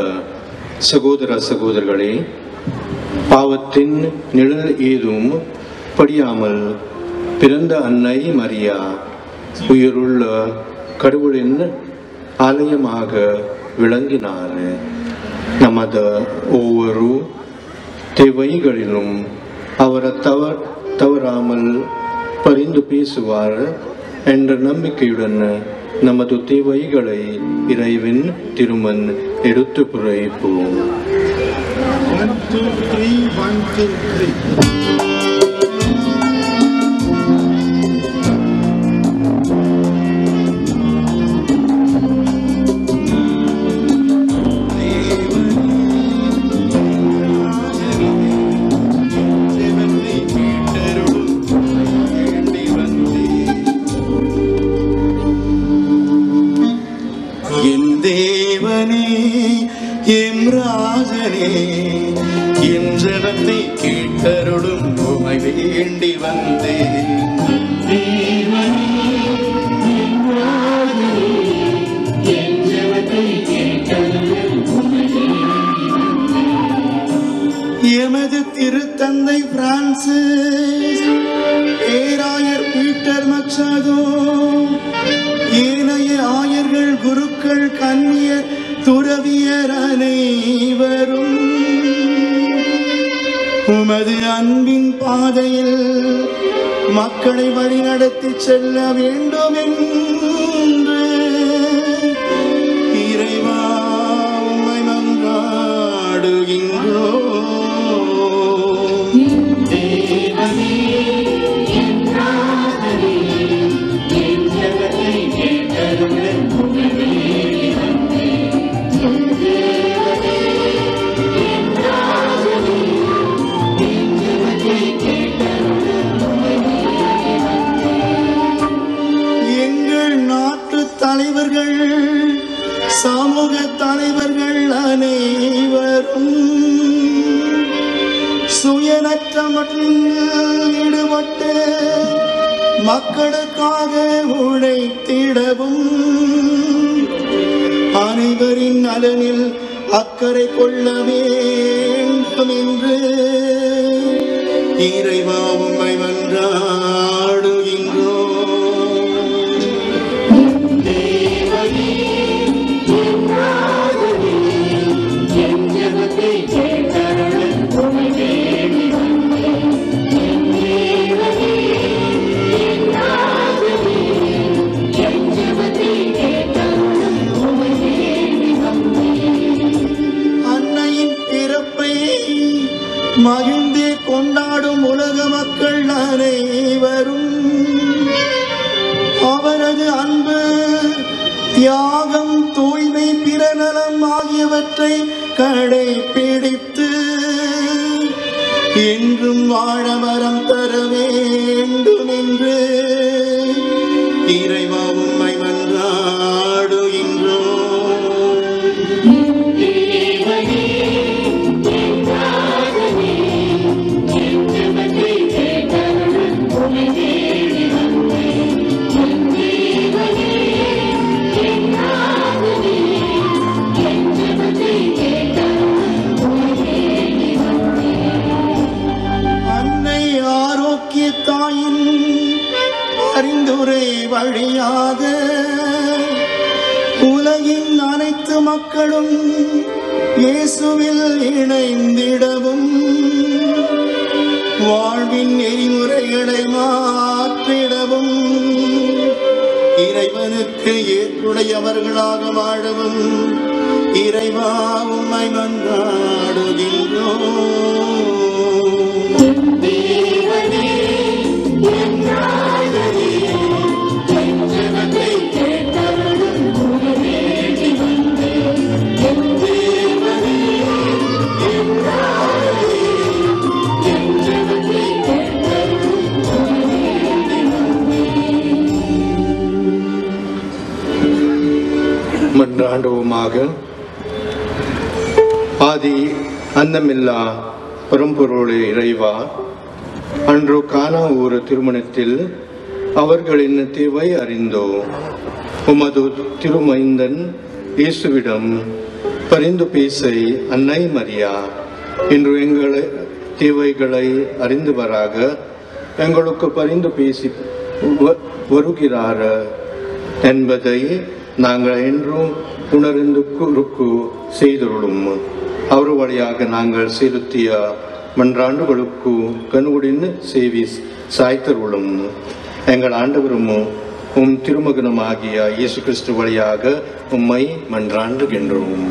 சகோதர சகோதரர்களே பாவத்தின் நிழல் ஏதும் படியாமல் பிறந்த அன்னை மரியா உயிருள்ள கடவுளின் ஆலயமாக விளங்கினார் நமது ஒவ்வொரு தேவைகளிலும் அவரை தவ தவறாமல் பரிந்து பேசுவார் என்ற நம்பிக்கையுடன் நமது தேவைகளை இறைவன் திருமன் எடுத்து புரைப்போம் One, two, three, one, two, three. தேவனே எம் ராஜனே என் ஜெபத்தை கேட்டருளும் உமை வேண்டி வந்தேன் எமது திருத்தந்தை பிரான்சிஸ் பேராயர் பீட்டர் மச்சாதோ ஏனைய ஆயர்கள் குருக்கள் கன்னியர் துறவியர் அனைவரும் உமது அன்பின் பாதையில் மக்களை வழிநடத்தி செல்ல வேண்டும் என்று இறைவா உம்மை மன்றாடுகின்றோம் எங்கள் நாட்டு தலைவர்கள் சமூக தலைவர்கள் அனைவரும் சுயநற்றமற்றில் ஈடுபட்டு மக்களுக்காக உழைத்திடவும் அனைவரின் நலனில் அக்கறை கொள்ள வேண்டும் என்று இறைவா உம்மை மன்றாடுகின்றோம் அன்னையின் பிறப்பை மகிழ்ந்தே கொண்டாடும் உலக மக்கள் அனைவரும் அவரது அன்பு தியாகம் தூய்மை பிறநலம் ஆகியவற்றை கடைபிடித்து என்றும் வாழ வரம் தர வேண்டும் என்று இறைவா உம்மை மன்றாடுகின்றோம் அன்னை ஆரோக்கிய தாயின் பரிந்துரை வழியாக உலகின் அனைத்து மக்களும் இயேசுவில் இணைந்திடவும் வாழ்வின் நெறிமுறைகளை மாற்றிடவும் இறைவனுக்கு ஏற்புடையவர்களாக வாழவும் இறைவா உம்மை மன்றாடுகின்றோம் மன்றாண்டுவோமாக ஆதி அன்னமில்லா பரம்பொருளே இறைவா அன்று காணா ஒரு திருமணத்தில் அவர்களின் தேவை அறிந்தோ உமது திருமைந்தன் இயேசுவிடம் பரிந்து பேசை அன்னை மரியா இன்று எங்களை தேவைகளை அறிந்தவராக எங்களுக்கு பரிந்து பேசி வ- வருகிறார் என்பதை நாங்கள் என்றும் உணர்ந்து குறுக்கு செய்துள்ளோம் அவர் வழியாக நாங்கள் செலுத்திய மன்றாண்டுகளுக்கு கண்குடின் சேவி சாய்த்தருளும் எங்கள் ஆண்டவரும் உம் திருமகனுமாகிய இயேசு கிறிஸ்து வழியாக உம்மை மன்றாண்டுகின்றோம்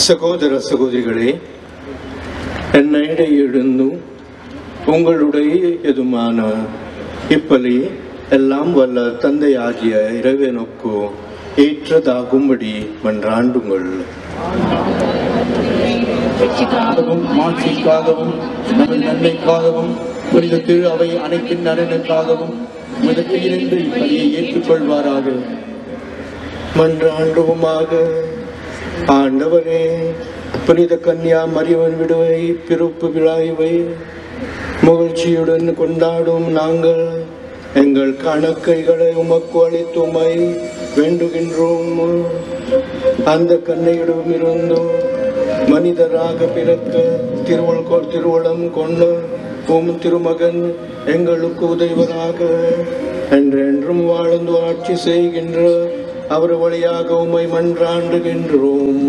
സഹോദര സഹോദരികളെ എന്നയിടയിടുന്നു உங்களுடைய எதுமான இப்பலி எல்லாம் வல்ல தந்தையாகிய இறைவனுக்கு ஏற்றதாகும்படி மன்றாண்டுங்கள் ரட்சிக்காகவும் மாட்சிக்காகவும் நமது நன்மைக்காகவும் புனித திரு அவை அனைத்தின் நலனுக்காகவும் உமது கையிலிருந்து இப்பலியை ஏற்றுக்கொள்வாராக மன்றாண்டுவோமாக ஆண்டவரே புனித கன்னியா மரியவன் விடுவை பிறப்பு விழாவை மகிழ்ச்சியுடன் கொண்டாடும் நாங்கள் எங்கள் கணக்கைகளை உமக்கு அளித்துமை வேண்டுகின்றோம் அந்த கண்ணையிடம் இருந்தும் மனிதராக பிறக்க திருவள் திருவளம் கொண்ட உம் திருமகன் எங்களுக்கு உதவிவராக என்றென்றும் வாழ்ந்து ஆட்சி செய்கின்ற அவர் வழியாக உம்மை மன்றாண்டுகின்றோம்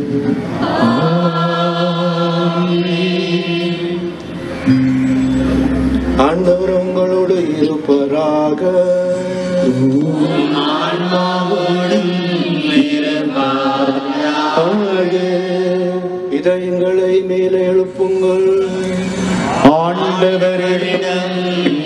ஆண்டவர் உங்களோடு இருப்பராக இதயங்களை மேலே எழுப்புங்கள் ஆண்டவரிடம்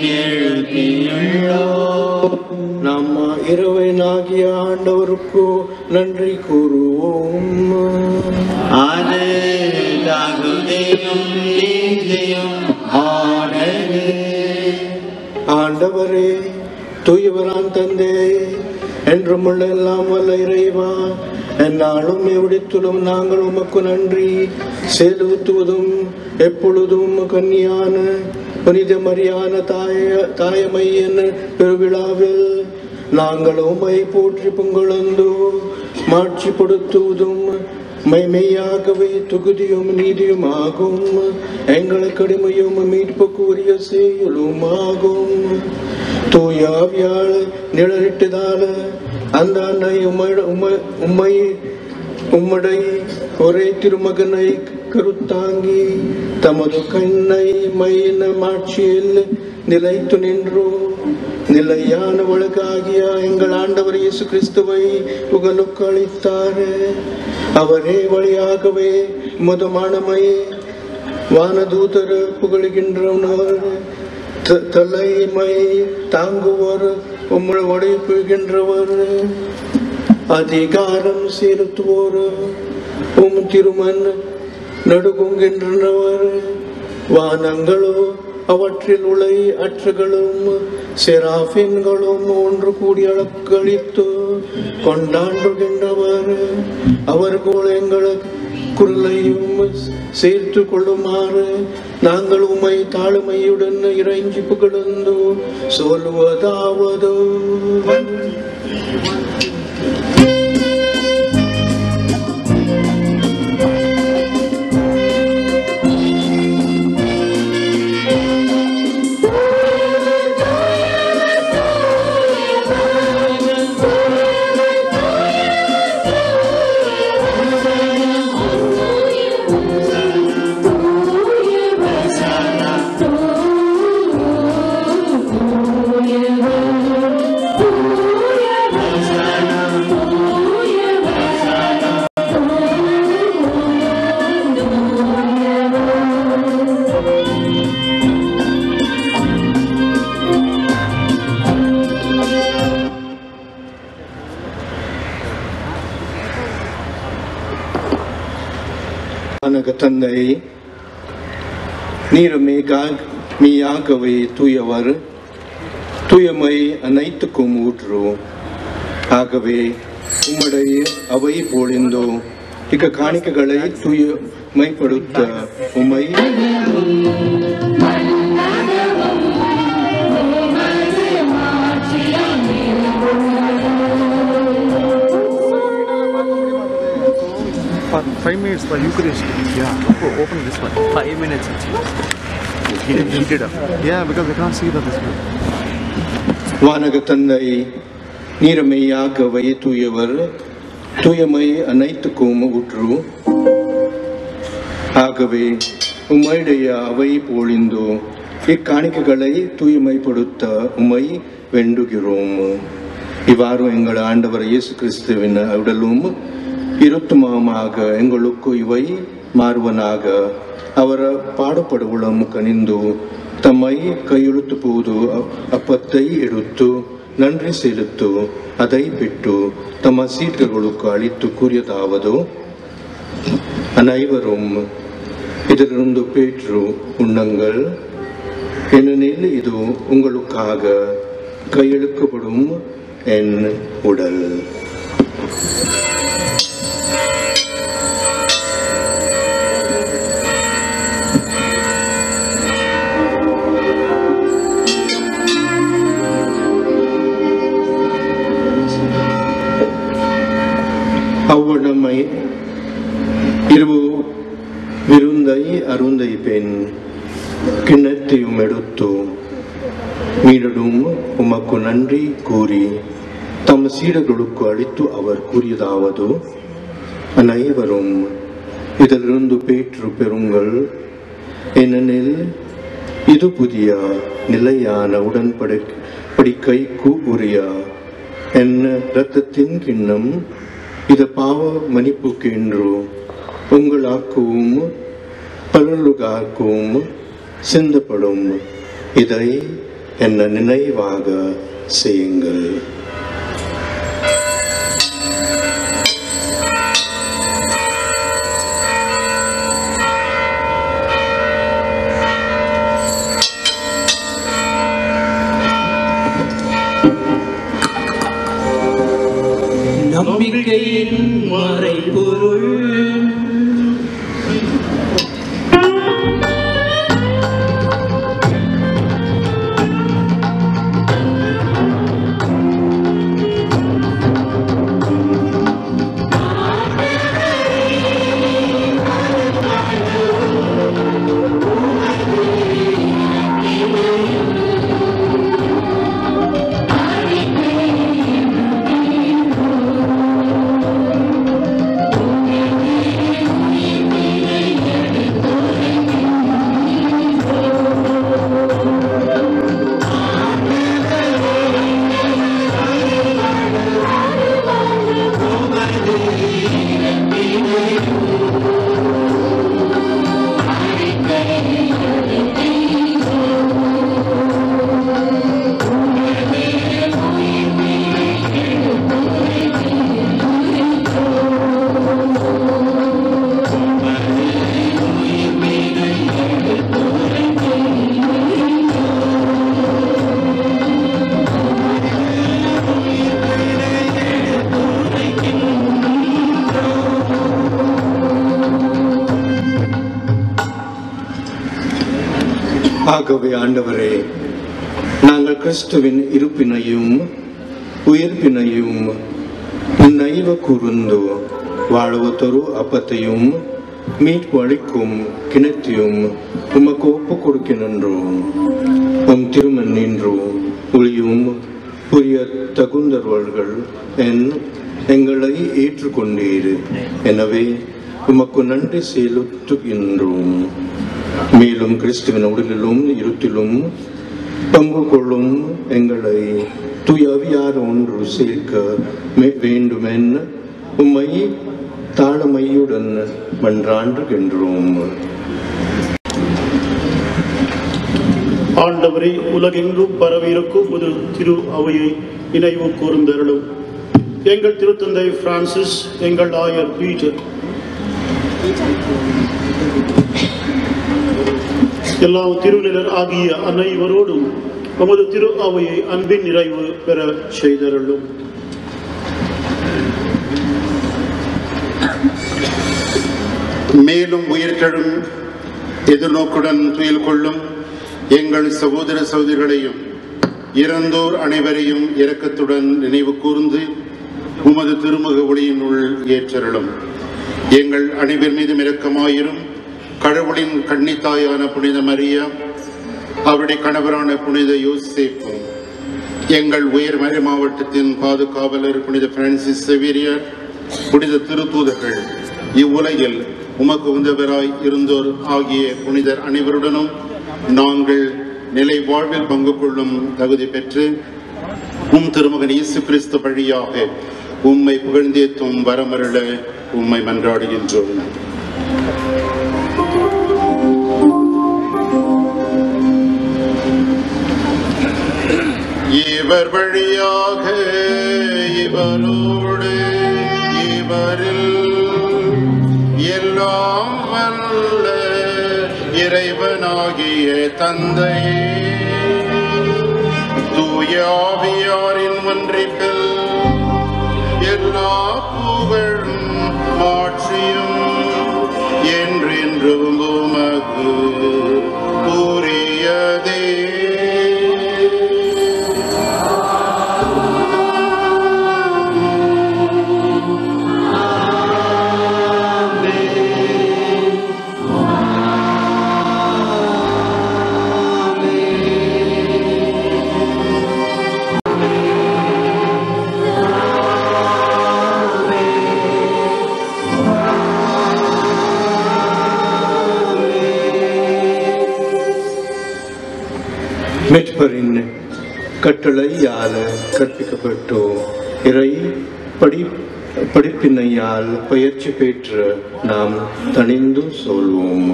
நம்ம இரவனாகிய ஆண்டவருக்கு நன்றி கூறுவோம் அது தகுதியும் நீதியும் ஆனது ஆண்டவரே தூயவரான் தந்தே என்றும் உள்ள எல்லாம் வல்ல இறைவா என்னாலும் எவ்விடத்திலும் நாங்கள் உமக்கு நன்றி செலுத்துவதும் எப்பொழுதும் கன்னியான புனித மரியான தாய தாயமையன் பெருவிழாவில் நாங்கள் உம்மை போற்றி பொங்கலந்தோ மாட்சிப்படுத்துவதும் மெய்மையாகவே துகுதியும் நீதியுமாகும் எங்கள் கடுமையும் மீட்புக்குரிய செயலுமாகும் தூயாவியால் நிழலிட்டதால அந்த அன்னை உம்மை உம்மை- உம்மை உம்முடைய ஒரே திருமகனை கருத்தாங்கி தமது கண்ணை மையின மாட்சியில் நிலைத்து நின்று நிலையான ஒழுகாகிய எங்கள் ஆண்டவர் இயேசு கிறிஸ்துவை புகழுக்கு அளித்தார் அவரே வழியாகவே முதமானமை வானதூதர் புகழுகின்றனர் த- தலைமை தாங்குவர் உம்மை உடைப்புகின்றவர் அதிகாரம் செலுத்துவோர் உம் திருமன் நடுங்குகின்றனர் வானங்களோ அவற்றில் உள்ள அற்றுகளும் செராஃபின்களும் ஒன்று கூடி அளக்களித்து கொண்டாடுகின்றவர் அவர்கள் எங்கள் குரலையும் சேர்த்து கொள்ளுமாறு நாங்கள் உம்மை தாழ்மையுடன் இறைஞ்சி புகழ்ந்து சொல்வதாவது அனக தந்தை நீருமே மீயாகவே தூயவர் தூயமை அனைத்துக்கும் ஊற்றுவோம் ஆகவே உம்முடைய அவை பொழிந்தோ இக்க காணிக்கைகளை தூயமைப்படுத்த உம்மை For five minutes for Eucharist. Yeah, open, open this one. Five minutes. Heated, heated up. Yeah, because I can't see the this one. வானக தந்தை நீரமையாகவே தூயவர் தூயமை அனைத்துக்கும் ஊற்று ஆகவே உம்மைடைய அவை பொழிந்தோ இக்காணிக்கைகளை தூய்மைப்படுத்த உம்மை வேண்டுகிறோம் இவ்வாறு எங்கள் ஆண்டவர் இயேசு கிறிஸ்துவின் உடலும் இருத்துமமாக எங்களுக்கு இவை மாறுவனாக ಅವರ ಪಾಡುಪಡುವಳನ್ನು ಕನಿಂದು ತಮ್ಮೈ ಕೈಯೊಳುತ್ತು ಪೋದು ಅಪ್ಪತ್ತೈ ಎಡುತ್ತು நன்றி செலுத்து அதை ಬಿಟ್ಟು ತಮ್ಮ சீட்டுகளுக்கு அளித்து கூறியதாவது அனைவரும் இதிலிருந்து பேற்று உண்ணுங்கள் ஏனெனில் இது உங்களுக்காக கையெழுக்கப்படும் என் உடல் அவ்வளமை இரவு விருந்தை அருந்தை பெண் கிண்ணத்தையும் எடுத்து மீண்டும் உமக்கு நன்றி கூறி தம் சீடர்களுக்கு அளித்து அவர் கூறியதாவது அனைவரும் இதிலிருந்து பேற்று பெறுங்கள் ஏனெனில் இது புதிய நிலையான உடன்படை படிக்கைக்கு உரிய என்ன இரத்தத்தின் கிண்ணம் இது பாவ மன்னிப்புக்கு என்று உங்களாக்கவும் பலருகாக்கவும் சிந்தப்படும் இதை என்ன நினைவாக செய்யுங்கள் நம்பிக்கையின் மறைபொருள் ஆகவே ஆண்டவரே நாங்கள் கிறிஸ்துவின் இருப்பினையும் உயிர்ப்பினையும் நினைவு கூர்ந்து வாழ்வத்தொரு அப்பத்தையும் மீட்பு அளிக்கும் கிணத்தையும் உமக்கு ஒப்பு கொடுக்கின்றோம் உம் திருமண் நின்று ஒளியும் புரிய தகுந்தவர்கள் என் எங்களை ஏற்றுக்கொண்டீர் எனவே உமக்கு நன்றி செலுத்துகின்றோம் மேலும் கிறிஸ்துவின் உடலிலும் இருட்டிலும் பங்கு கொள்ளும் எங்களை துயவியார் ஒன்று சேர்க்க மே- வேண்டுமென உம்மை தாழ்மையுடன் மன்றாண்டுகின்றோம் ஆண்டவரே உலகெங்கும் பரவியிருக்கும் ஒரு திரு அவையை நினைவு கூர்ந்தருளும் எங்கள் திருத்தந்தை பிரான்சிஸ் எங்கள் ஆயர் பீட்டர் எல்லா திருநிலர் ஆகிய அனைவரோடும் உமது திரு அவையை அன்பின் நிறைவு பெற செய்தருளும் மேலும் உயிர்த்தெழும் எதிர்நோக்குடன் துயில் கொள்ளும் எங்கள் சகோதர சகோதரிகளையும் இறந்தோர் அனைவரையும் இரக்கத்துடன் நினைவு கூர்ந்து உமது திருமுக ஒளியினுள் ஏற்றருளும் எங்கள் அனைவர் மீதும் இரக்கமாயிரும் கடவுளின் கன்னித்தாயான புனித மரியா அவருடைய கணவரான புனித யோசேப்பு எங்கள் உயர் மறை மாவட்டத்தின் பாதுகாவலர் புனித பிரான்சிஸ் செவேரியார் புனித திருத்தூதர்கள் இவ்வுலகில் உமக்கு உந்தவராய் இருந்தோர் ஆகிய புனிதர் அனைவருடனும் நாங்கள் நிலை வாழ்வில் பங்கு கொள்ளும் தகுதி பெற்று உம் திருமகன் இயேசு கிறிஸ்து வழியாக உம்மை புகழ்ந்தேத்தும் வரமருள உம்மை மன்றாடுகின்றோம் இவர் வழியாக இவரோடு இவரில் எல்லாம் வல்ல இறைவனாகிய தந்தையே தூயாவியாரின் ஒன்றிப்பில் எல்லா புகழும் மாட்சியும் என்றென்றும் உமக்கு கூறியதே மெட்பரின் கட்டளையால் கற்பிக்கப்பட்டோ இறை படி படிப்பினையால் பயிற்சி பெற்று நாம் தணிந்து சொல்வோம்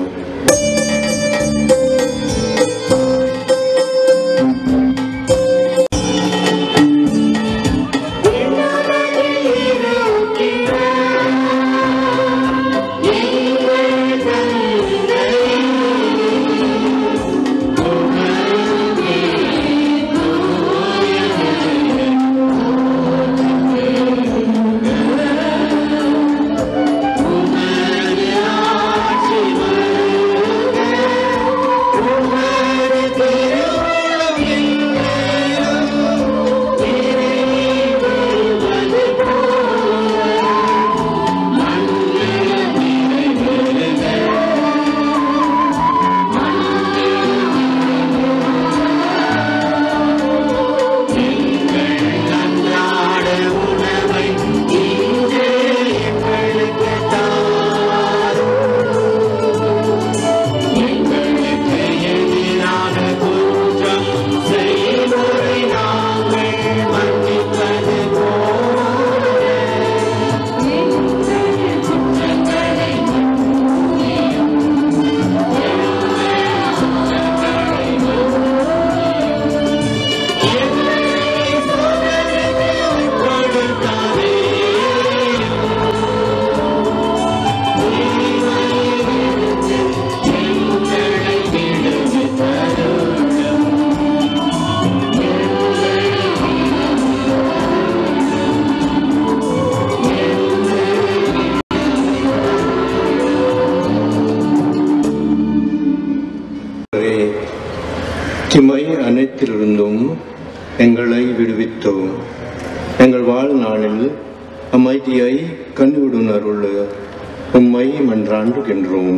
திமை அனைத்திலிருந்தும் எங்களை விடுவித்தோம் எங்கள் வாழ்நாளில் அமைதியை கண்டுவிடும் அருள் உம்மை மன்றாண்டுகின்றோம்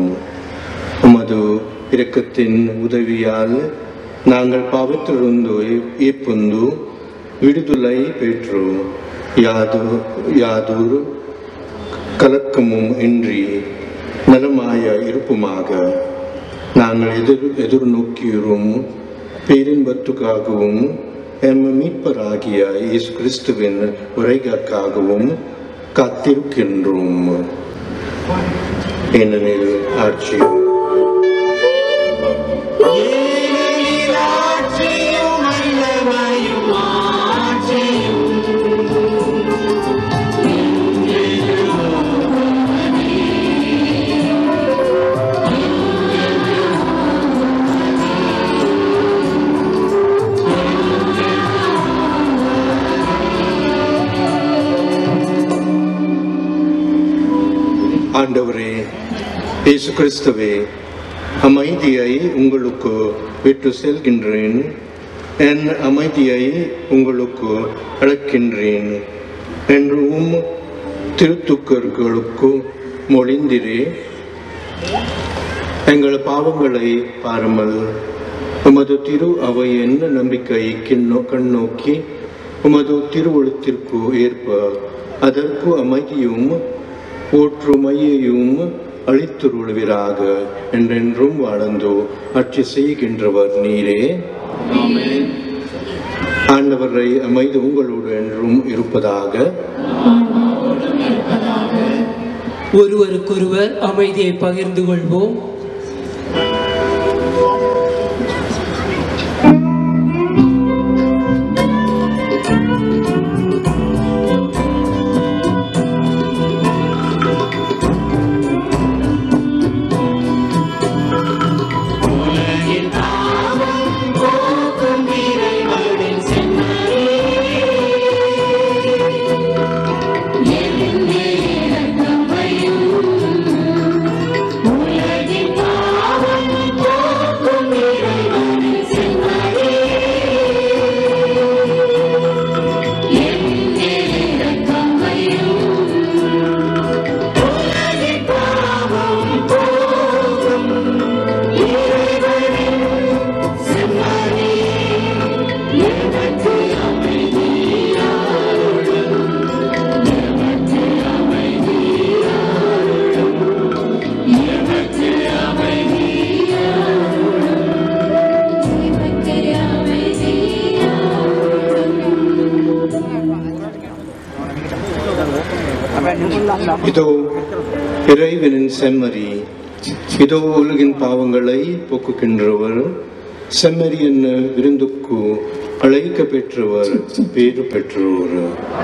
உமது இரக்கத்தின் உதவியால் நாங்கள் பாவத்திலிருந்து இப்பொந்து விடுதலை பெற்றோம் யாது யாதொரு கலக்கமும் இன்றி நலமாய இருப்புமாக நாங்கள் எதிர் எதிர்நோக்கியும் பேரின்பத்துக்காகவும் எம் மீட்பராகிய இயேசு கிறிஸ்துவின் உரைகாக்காகவும் காத்திருக்கின்றோம் ஏனெனில் ஆட்சி ஆண்டவரே இயேசு கிறிஸ்துவே அமைதியை உங்களுக்கு விட்டு செல்கின்றேன் என் அமைதியை உங்களுக்கு அழைக்கின்றேன் என்றும் திருத்துக்கர்களுக்கு மொழிந்திரே எங்கள் பாவங்களை பாருமல் உமது திரு அவை என்ன நம்பிக்கைக்கு நோ- கண்ணோக்கி உமது திருவுளத்திற்கு ஏற்ப அதற்கு அமைதியும் ஒற்றுமையையும் அளித்துருள்வீராக என்றென்றும் வாழ்ந்தோ ஆட்சி செய்கின்றவர் நீரே ஆண்டவரை அமைதி உங்களோடு என்றும் இருப்பதாக ஒருவருக்கொருவர் அமைதியை பகிர்ந்து கொள்வோம் இதோ இறைவனின் செம்மறி இதோ உலகின் பாவங்களை போக்குகின்றவர் செம்மறி என்ன விருந்துக்கு அழைக்க பெற்றவர் பேறு பெற்றவர்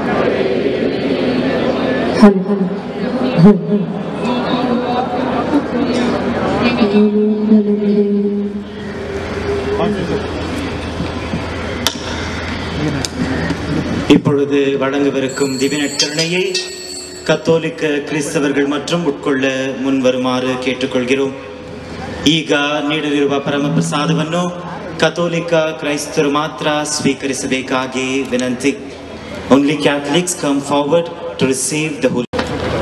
இப்பொழுது வழங்கவிருக்கும் திவ்யநற்கருணையை கத்தோலிக்க கிறிஸ்தவர்கள் மற்றும் ಉಟ್ಕೊಳ್ಳ ಮುನ್ವರುಮಾರು ಕೇಳಿಕೊಳ್ಳುಗಿರೋம் ಈಗ ನೀಡಲಿರುವ ಪರಮ ಪ್ರಸಾದವನ್ನು ಕಥೋಲಿಕ ಕ್ರೈಸ್ತರು ಮಾತ್ರ ಸ್ವೀಕರಿಸಬೇಕಾಗಿ ವಿನಂತಿ only catholics come forward to receive the holy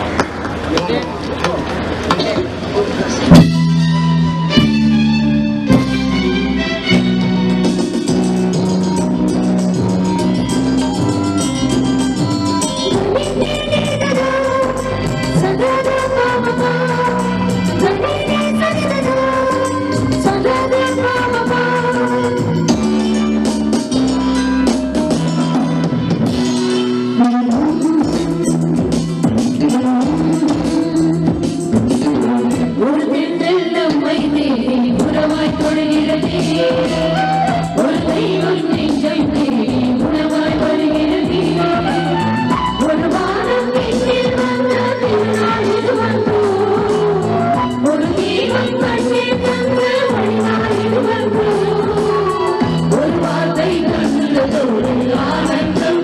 ஒரு தென்றல் நம்மை தேடி உறவாய் தொழுகிறதே ஒரு தெய்வம் நெஞ்சம் தேடி உணவாய் வருகிறதே ஒரு வானம் விண்ணில் வந்த திருநாள் இது வந்தோ ஒரு தெய்வம் கண்ணீர் தந்த வழிநாள் இது வந்தோ ஒரு வார்த்தை கண்டதோடு ஆனந்தம்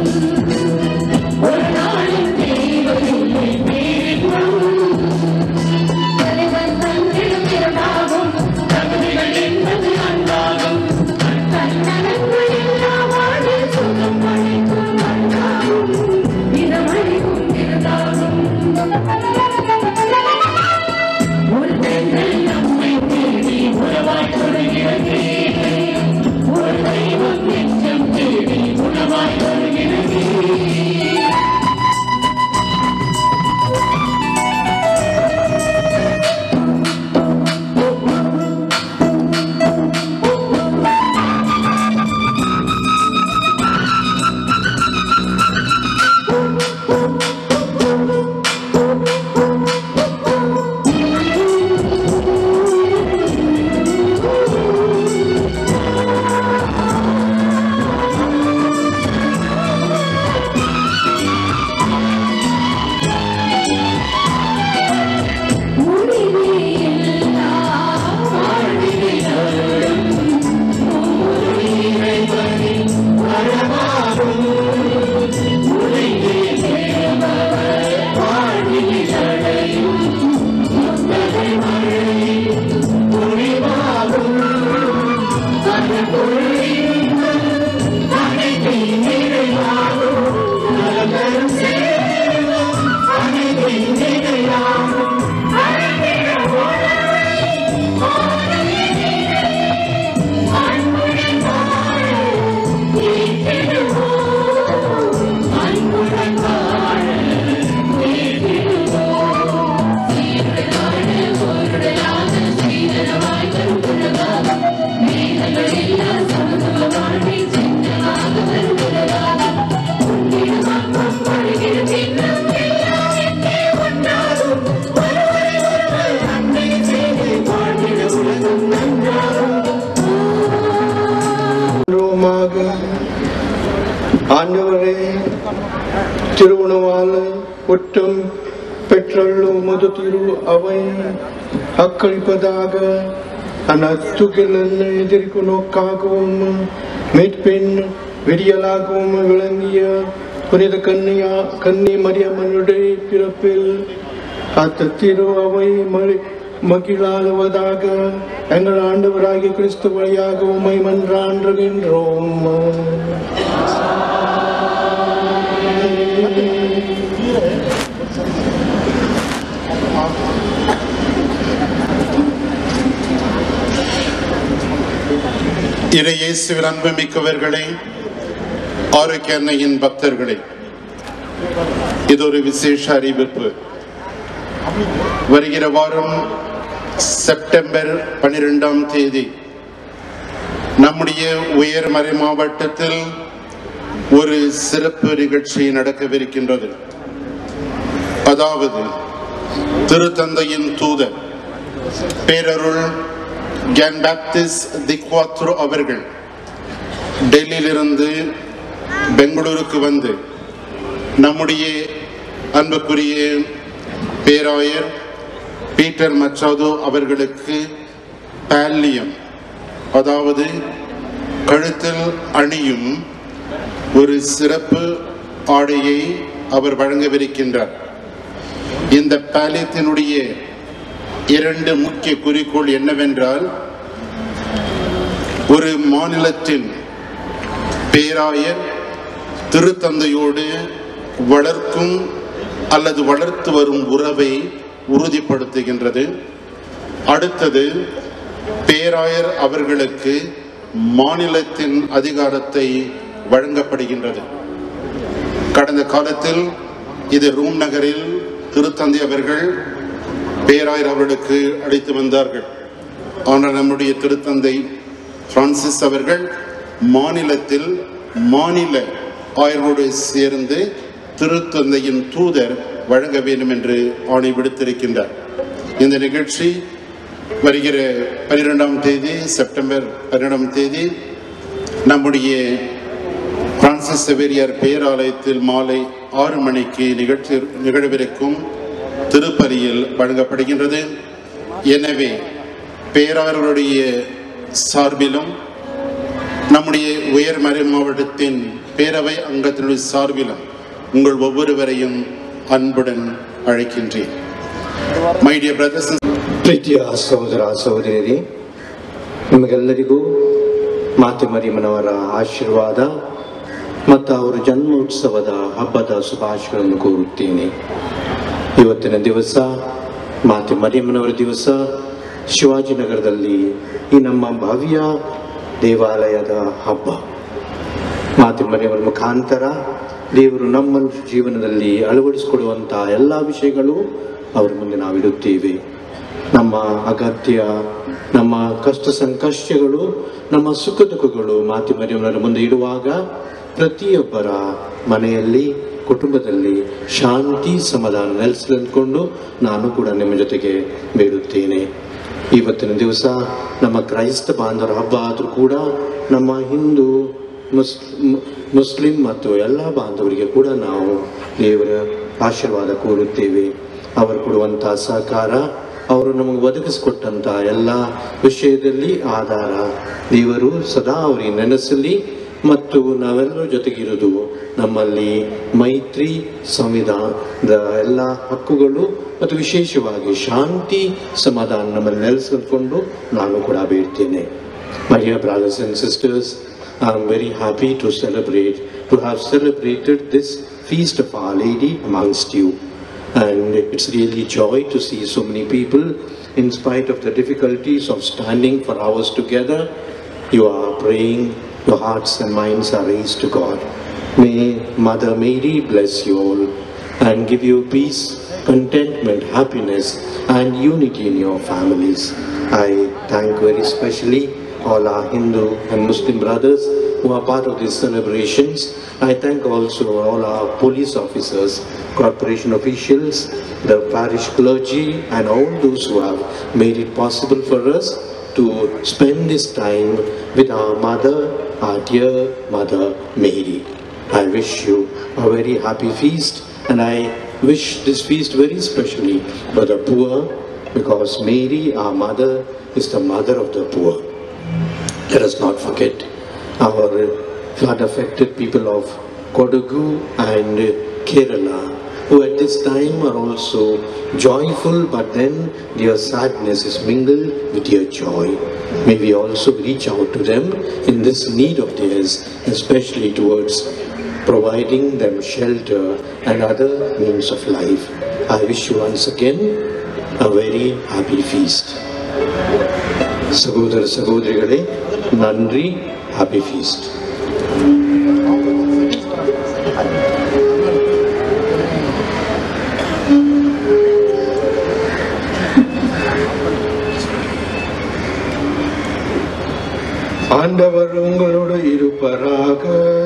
ஒரு நாளின் தெய்வமில்லை பேரின்பம் தலைவன் தந்திடும் இரண்டாகும் தகுதிகள் என்பது அன்பாகும் தன்னலங்கள் எல்லா வாழ்வில் சுகம் அளிக்கும் அன்பாகும் இதமளிக்கும் இருந்தாகும் ஒரு பெண்கள் நம்மை தேடி உறவாய் தொடர்கிறதே ஒரு தெய்வம் நெஞ்சம் தேடி உணவாய் வருகிறதே மேகங்கள் எல்லாம் சமத்துவ வாழ்வில் சின்னமாக திருவுணவால் குற்றம் பெற்றுள்ள உமது திரு அவை அக்களிப்பதாக அனத்துகில் எதிர்க்கு நோக்காகவும் மீட்பின் விடியலாகவும் விளங்கிய புனித கன்னியா கன்னி மரியம்மனுடைய பிறப்பில் அத்த திரு அவை மழி மகிழாளுவதாக எங்கள் ஆண்டவராகிய கிறிஸ்து வழியாக உம்மை மன்றாண்டுகின்றோம் இறையேசுவில் அன்புமிக்கவர்களே ஆரோக்கிய அன்னையின் பக்தர்களே இது ஒரு விசேஷ அறிவிப்பு வருகிற வாரம் செப்டம்பர் பனிரெண்டாம் தேதி நம்முடைய உயர்மறை மாவட்டத்தில் ஒரு சிறப்பு நிகழ்ச்சி நடக்கவிருக்கின்றது அதாவது திருத்தந்தையின் தூதர் பேரருள் கேன் பேப்டிஸ் திக்வாத்ரோ அவர்கள் டெல்லியிலிருந்து பெங்களூருக்கு வந்து நம்முடைய அன்புக்குரிய பேராயர் பீட்டர் மச்சாதோ அவர்களுக்கு பால்லியம் அதாவது கழுத்தில் அணியும் ஒரு சிறப்பு ஆடையை அவர் வழங்கவிருக்கின்றார் இந்த பாலியத்தினுடைய இரண்டு முக்கிய குறிக்கோள் என்னவென்றால் ஒரு மாநிலத்தின் பேராயர் திருத்தந்தையோடு வளர்க்கும் அல்லது வளர்த்து வரும் உறவை உறுதிப்படுத்துகின்றது அடுத்தது பேராயர் அவர்களுக்கு மாநிலத்தின் அதிகாரத்தை வழங்கப்படுகின்றது கடந்த காலத்தில் இது ரூம் நகரில் திருத்தந்தை அவர்கள் பேராயர் அவர்களுக்கு அழைத்து வந்தார்கள் ஆனால் நம்முடைய திருத்தந்தை பிரான்சிஸ் அவர்கள் மாநிலத்தில் மாநில ஆயர்களோடு சேர்ந்து திருத்தந்தையின் தூதர் வழங்க வேண்டும் என்று ஆணை விடுத்திருக்கின்றார் இந்த நிகழ்ச்சி வருகிற பன்னிரெண்டாம் தேதி செப்டம்பர் பன்னிரெண்டாம் தேதி நம்முடைய பிரான்சிஸ் செவேரியார் பேராலயத்தில் மாலை ஆறு மணிக்கு நிகழ்ச்சி நிகழவிருக்கும் திருப்பலியில் வழங்கப்படுகின்றது எனவே பேராளருடைய சார்பிலும் நம்முடைய உயர்மறை மாவட்டத்தின் பேரவை அங்கத்தினுடைய சார்பிலும் உங்கள் ஒவ்வொருவரையும் அன்புடன் அழைக்கின்றேன் ಮೈ ಡಿಯರ್ ಬ್ರದರ್ಸ್ ಪ್ರೀತಿಯ ಸಹೋದರ ಸಹೋದರಿಯರೇ ನಿಮಗೆಲ್ಲರಿಗೂ ಮಾತೆ ಮರಿಯಮ್ಮನವರ ಆಶೀರ್ವಾದ ಮತ್ತು ಅವರ ಜನ್ಮೋತ್ಸವದ ಹಬ್ಬದ ಶುಭಾಶಯಗಳನ್ನು ಕೋರುತ್ತೇನೆ ಇವತ್ತಿನ ದಿವಸ ಮಾತೆ ಮರಿಯಮ್ಮನವರ ದಿವಸ ಶಿವಾಜಿನಗರದಲ್ಲಿ ಈ ನಮ್ಮ ಭವ್ಯ ದೇವಾಲಯದ ಹಬ್ಬ ಮಾತೆ ಮರಿಯಮ್ಮನ ಮುಖಾಂತರ ದೇವರು ನಮ್ಮ ಜೀವನದಲ್ಲಿ ಅಳವಡಿಸಿಕೊಡುವಂಥ ಎಲ್ಲ ವಿಷಯಗಳು ಅವರ ಮುಂದೆ ನಾವಿಡುತ್ತೇವೆ ನಮ್ಮ ಅಗತ್ಯ ನಮ್ಮ ಕಷ್ಟ ಸಂಕಷ್ಟಗಳು ನಮ್ಮ ಸುಖ ದುಃಖಗಳು ಮಾತೆ ಮರಿಯಮ್ಮನ ಮುಂದೆ ಇಡುವಾಗ ಪ್ರತಿಯೊಬ್ಬರ ಮನೆಯಲ್ಲಿ ಕುಟುಂಬದಲ್ಲಿ ಶಾಂತಿ ಸಮಾಧಾನ ನೆಲೆಸಲಿ ಅಂದ್ಕೊಂಡು ನಾನು ಕೂಡ ನಿಮ್ಮ ಜೊತೆಗೆ ಬೇಡುತ್ತೇನೆ ಇವತ್ತಿನ ದಿವಸ ನಮ್ಮ ಕ್ರೈಸ್ತ ಬಾಂಧವರ ಹಬ್ಬ ಆದರೂ ಕೂಡ ನಮ್ಮ ಹಿಂದೂ ಮುಸ್ ಮು- ಮುಸ್ಲಿಂ ಮತ್ತು ಎಲ್ಲ ಬಾಂಧವರಿಗೆ ಕೂಡ ನಾವು ದೇವರ ಆಶೀರ್ವಾದ ಕೋರುತ್ತೇವೆ ಅವರು ಕೊಡುವಂಥ ಸಹಕಾರ ಅವರು ನಮಗೆ ಒದಗಿಸಿಕೊಟ್ಟಂಥ ಎಲ್ಲ ವಿಷಯದಲ್ಲಿ ಆಧಾರ ದೇವರು ಸದಾ ಅವರಿಗೆ ನೆನೆಸಲಿ ಮತ್ತು ನಾವೆಲ್ಲರ ಜೊತೆಗಿರುವುದು ನಮ್ಮಲ್ಲಿ ಮೈತ್ರಿ ಸಂವಿಧಾನದ ಎಲ್ಲ ಹಕ್ಕುಗಳು ಮತ್ತು ವಿಶೇಷವಾಗಿ ಶಾಂತಿ ಸಮಾಧಾನ ನಮ್ಮಲ್ಲಿ ನೆಲೆಸಿಕೊಂಡು ನಾನು ಕೂಡ ಬೇಡ್ತೇನೆ My dear brothers and sisters, I am very happy to celebrate, to have celebrated this feast of Our Lady amongst you. And it's really joy to see so many people, in spite of the difficulties of standing for hours together, you are praying, your hearts and minds are raised to God. May Mother Mary bless you all and give you peace, contentment, happiness, and unity in your families. I thank very specially all our Hindu and Muslim brothers who are part of these celebrations. I thank also all our police officers, corporation officials, the parish clergy, and all those who have made it possible for us to spend this time with our mother, our dear Mother Mary. I wish you a very happy feast. And I wish this feast very specially for the poor because Mary, our mother, is the mother of the poor. Let us not forget our flood affected people of Kodagu and Kerala who at this time are also joyful but then their sadness is mingled with their joy. May we also reach out to them in this need of theirs, especially towards providing them shelter and other means of life. I wish you once again a very happy feast. சகோதர சகோதரிகளே நன்றி happy feast ஆண்டவர் உங்களோடு இருப்பராக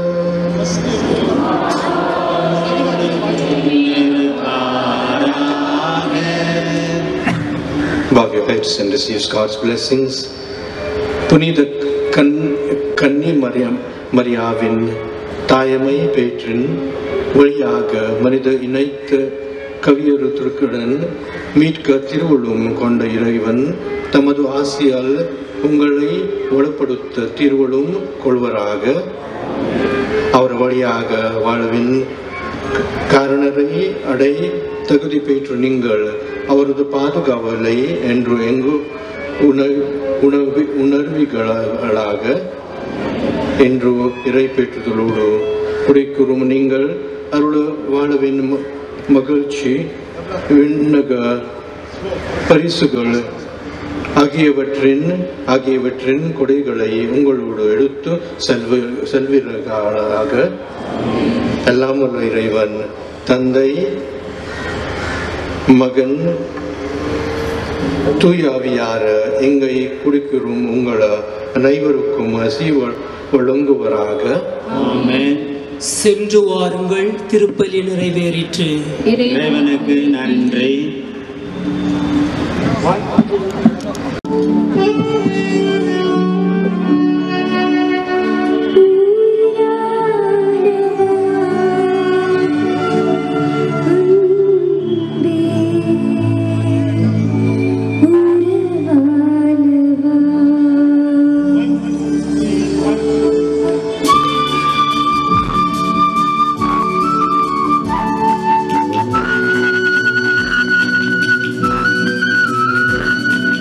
Bow your heads and receive God's blessings. புனித கண் கன்னி மரியம் மரியாவின் தாயமை பேற்றின் வழியாக மனித இணைத்த கவியருத்திற்குடன் மீட்க திருவுளும் கொண்ட இறைவன் தமது ஆசியால் உங்களை வலுப்படுத்த திருவுளும் கொள்வராக அவர் வழியாக வாழ்வின் காரணரை அடை தகுதி பெற்று நீங்கள் அவரது பாதுகாவலை என்று எங்கு உணர் உணர்வி உணர்விகளாக என்று இறை பெற்றுதலோடு குடைக்குறும் நீங்கள் அருள் வாழவின் ம- மகிழ்ச்சி விண்ணக பரிசுகள் ஆகியவற்றின் ஆகியவற்றின் கொடைகளை உங்களோடு எடுத்து செல்வ செல்வீர்களாக எல்லாம் வல்ல இறைவன் தந்தை மகன் தூயாவியார எங்களை குடிக்கிறோம் உங்களை அனைவருக்கும் அசி வழங்குவராக சென்று வாருங்கள் திருப்பலி நிறைவேறிற்று இறைவனுக்கு நன்றி Thank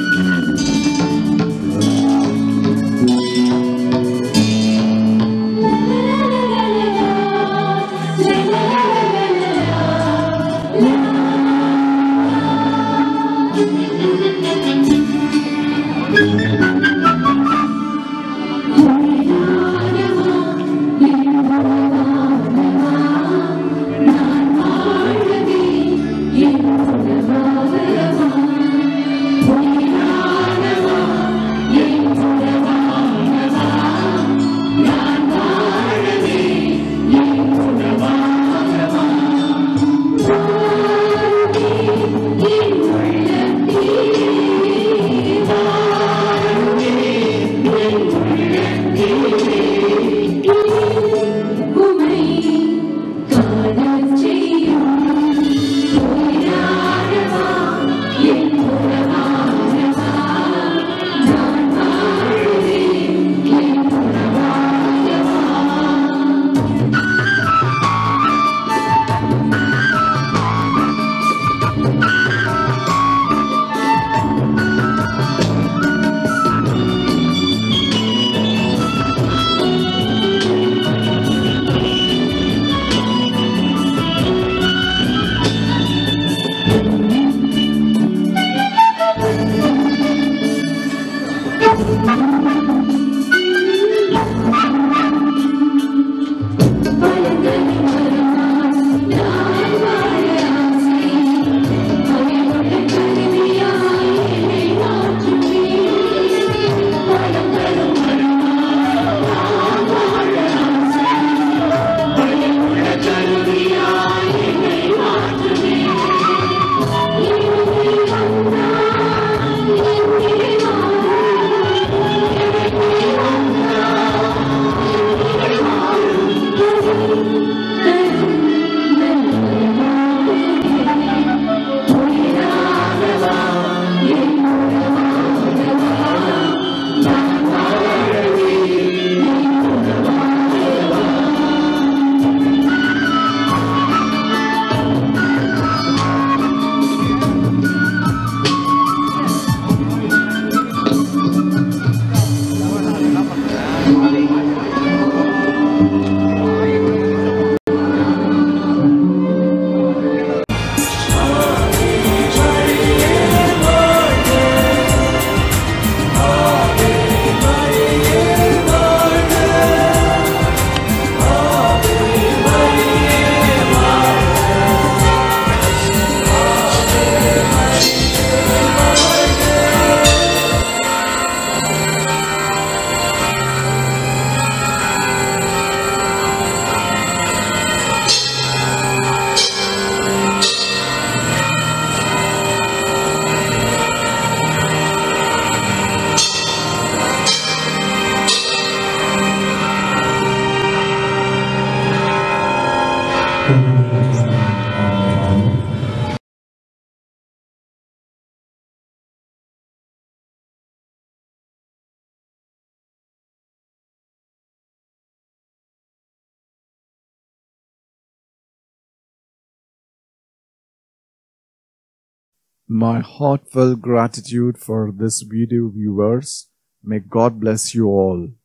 My heartfelt gratitude for this video viewers. May God bless you all.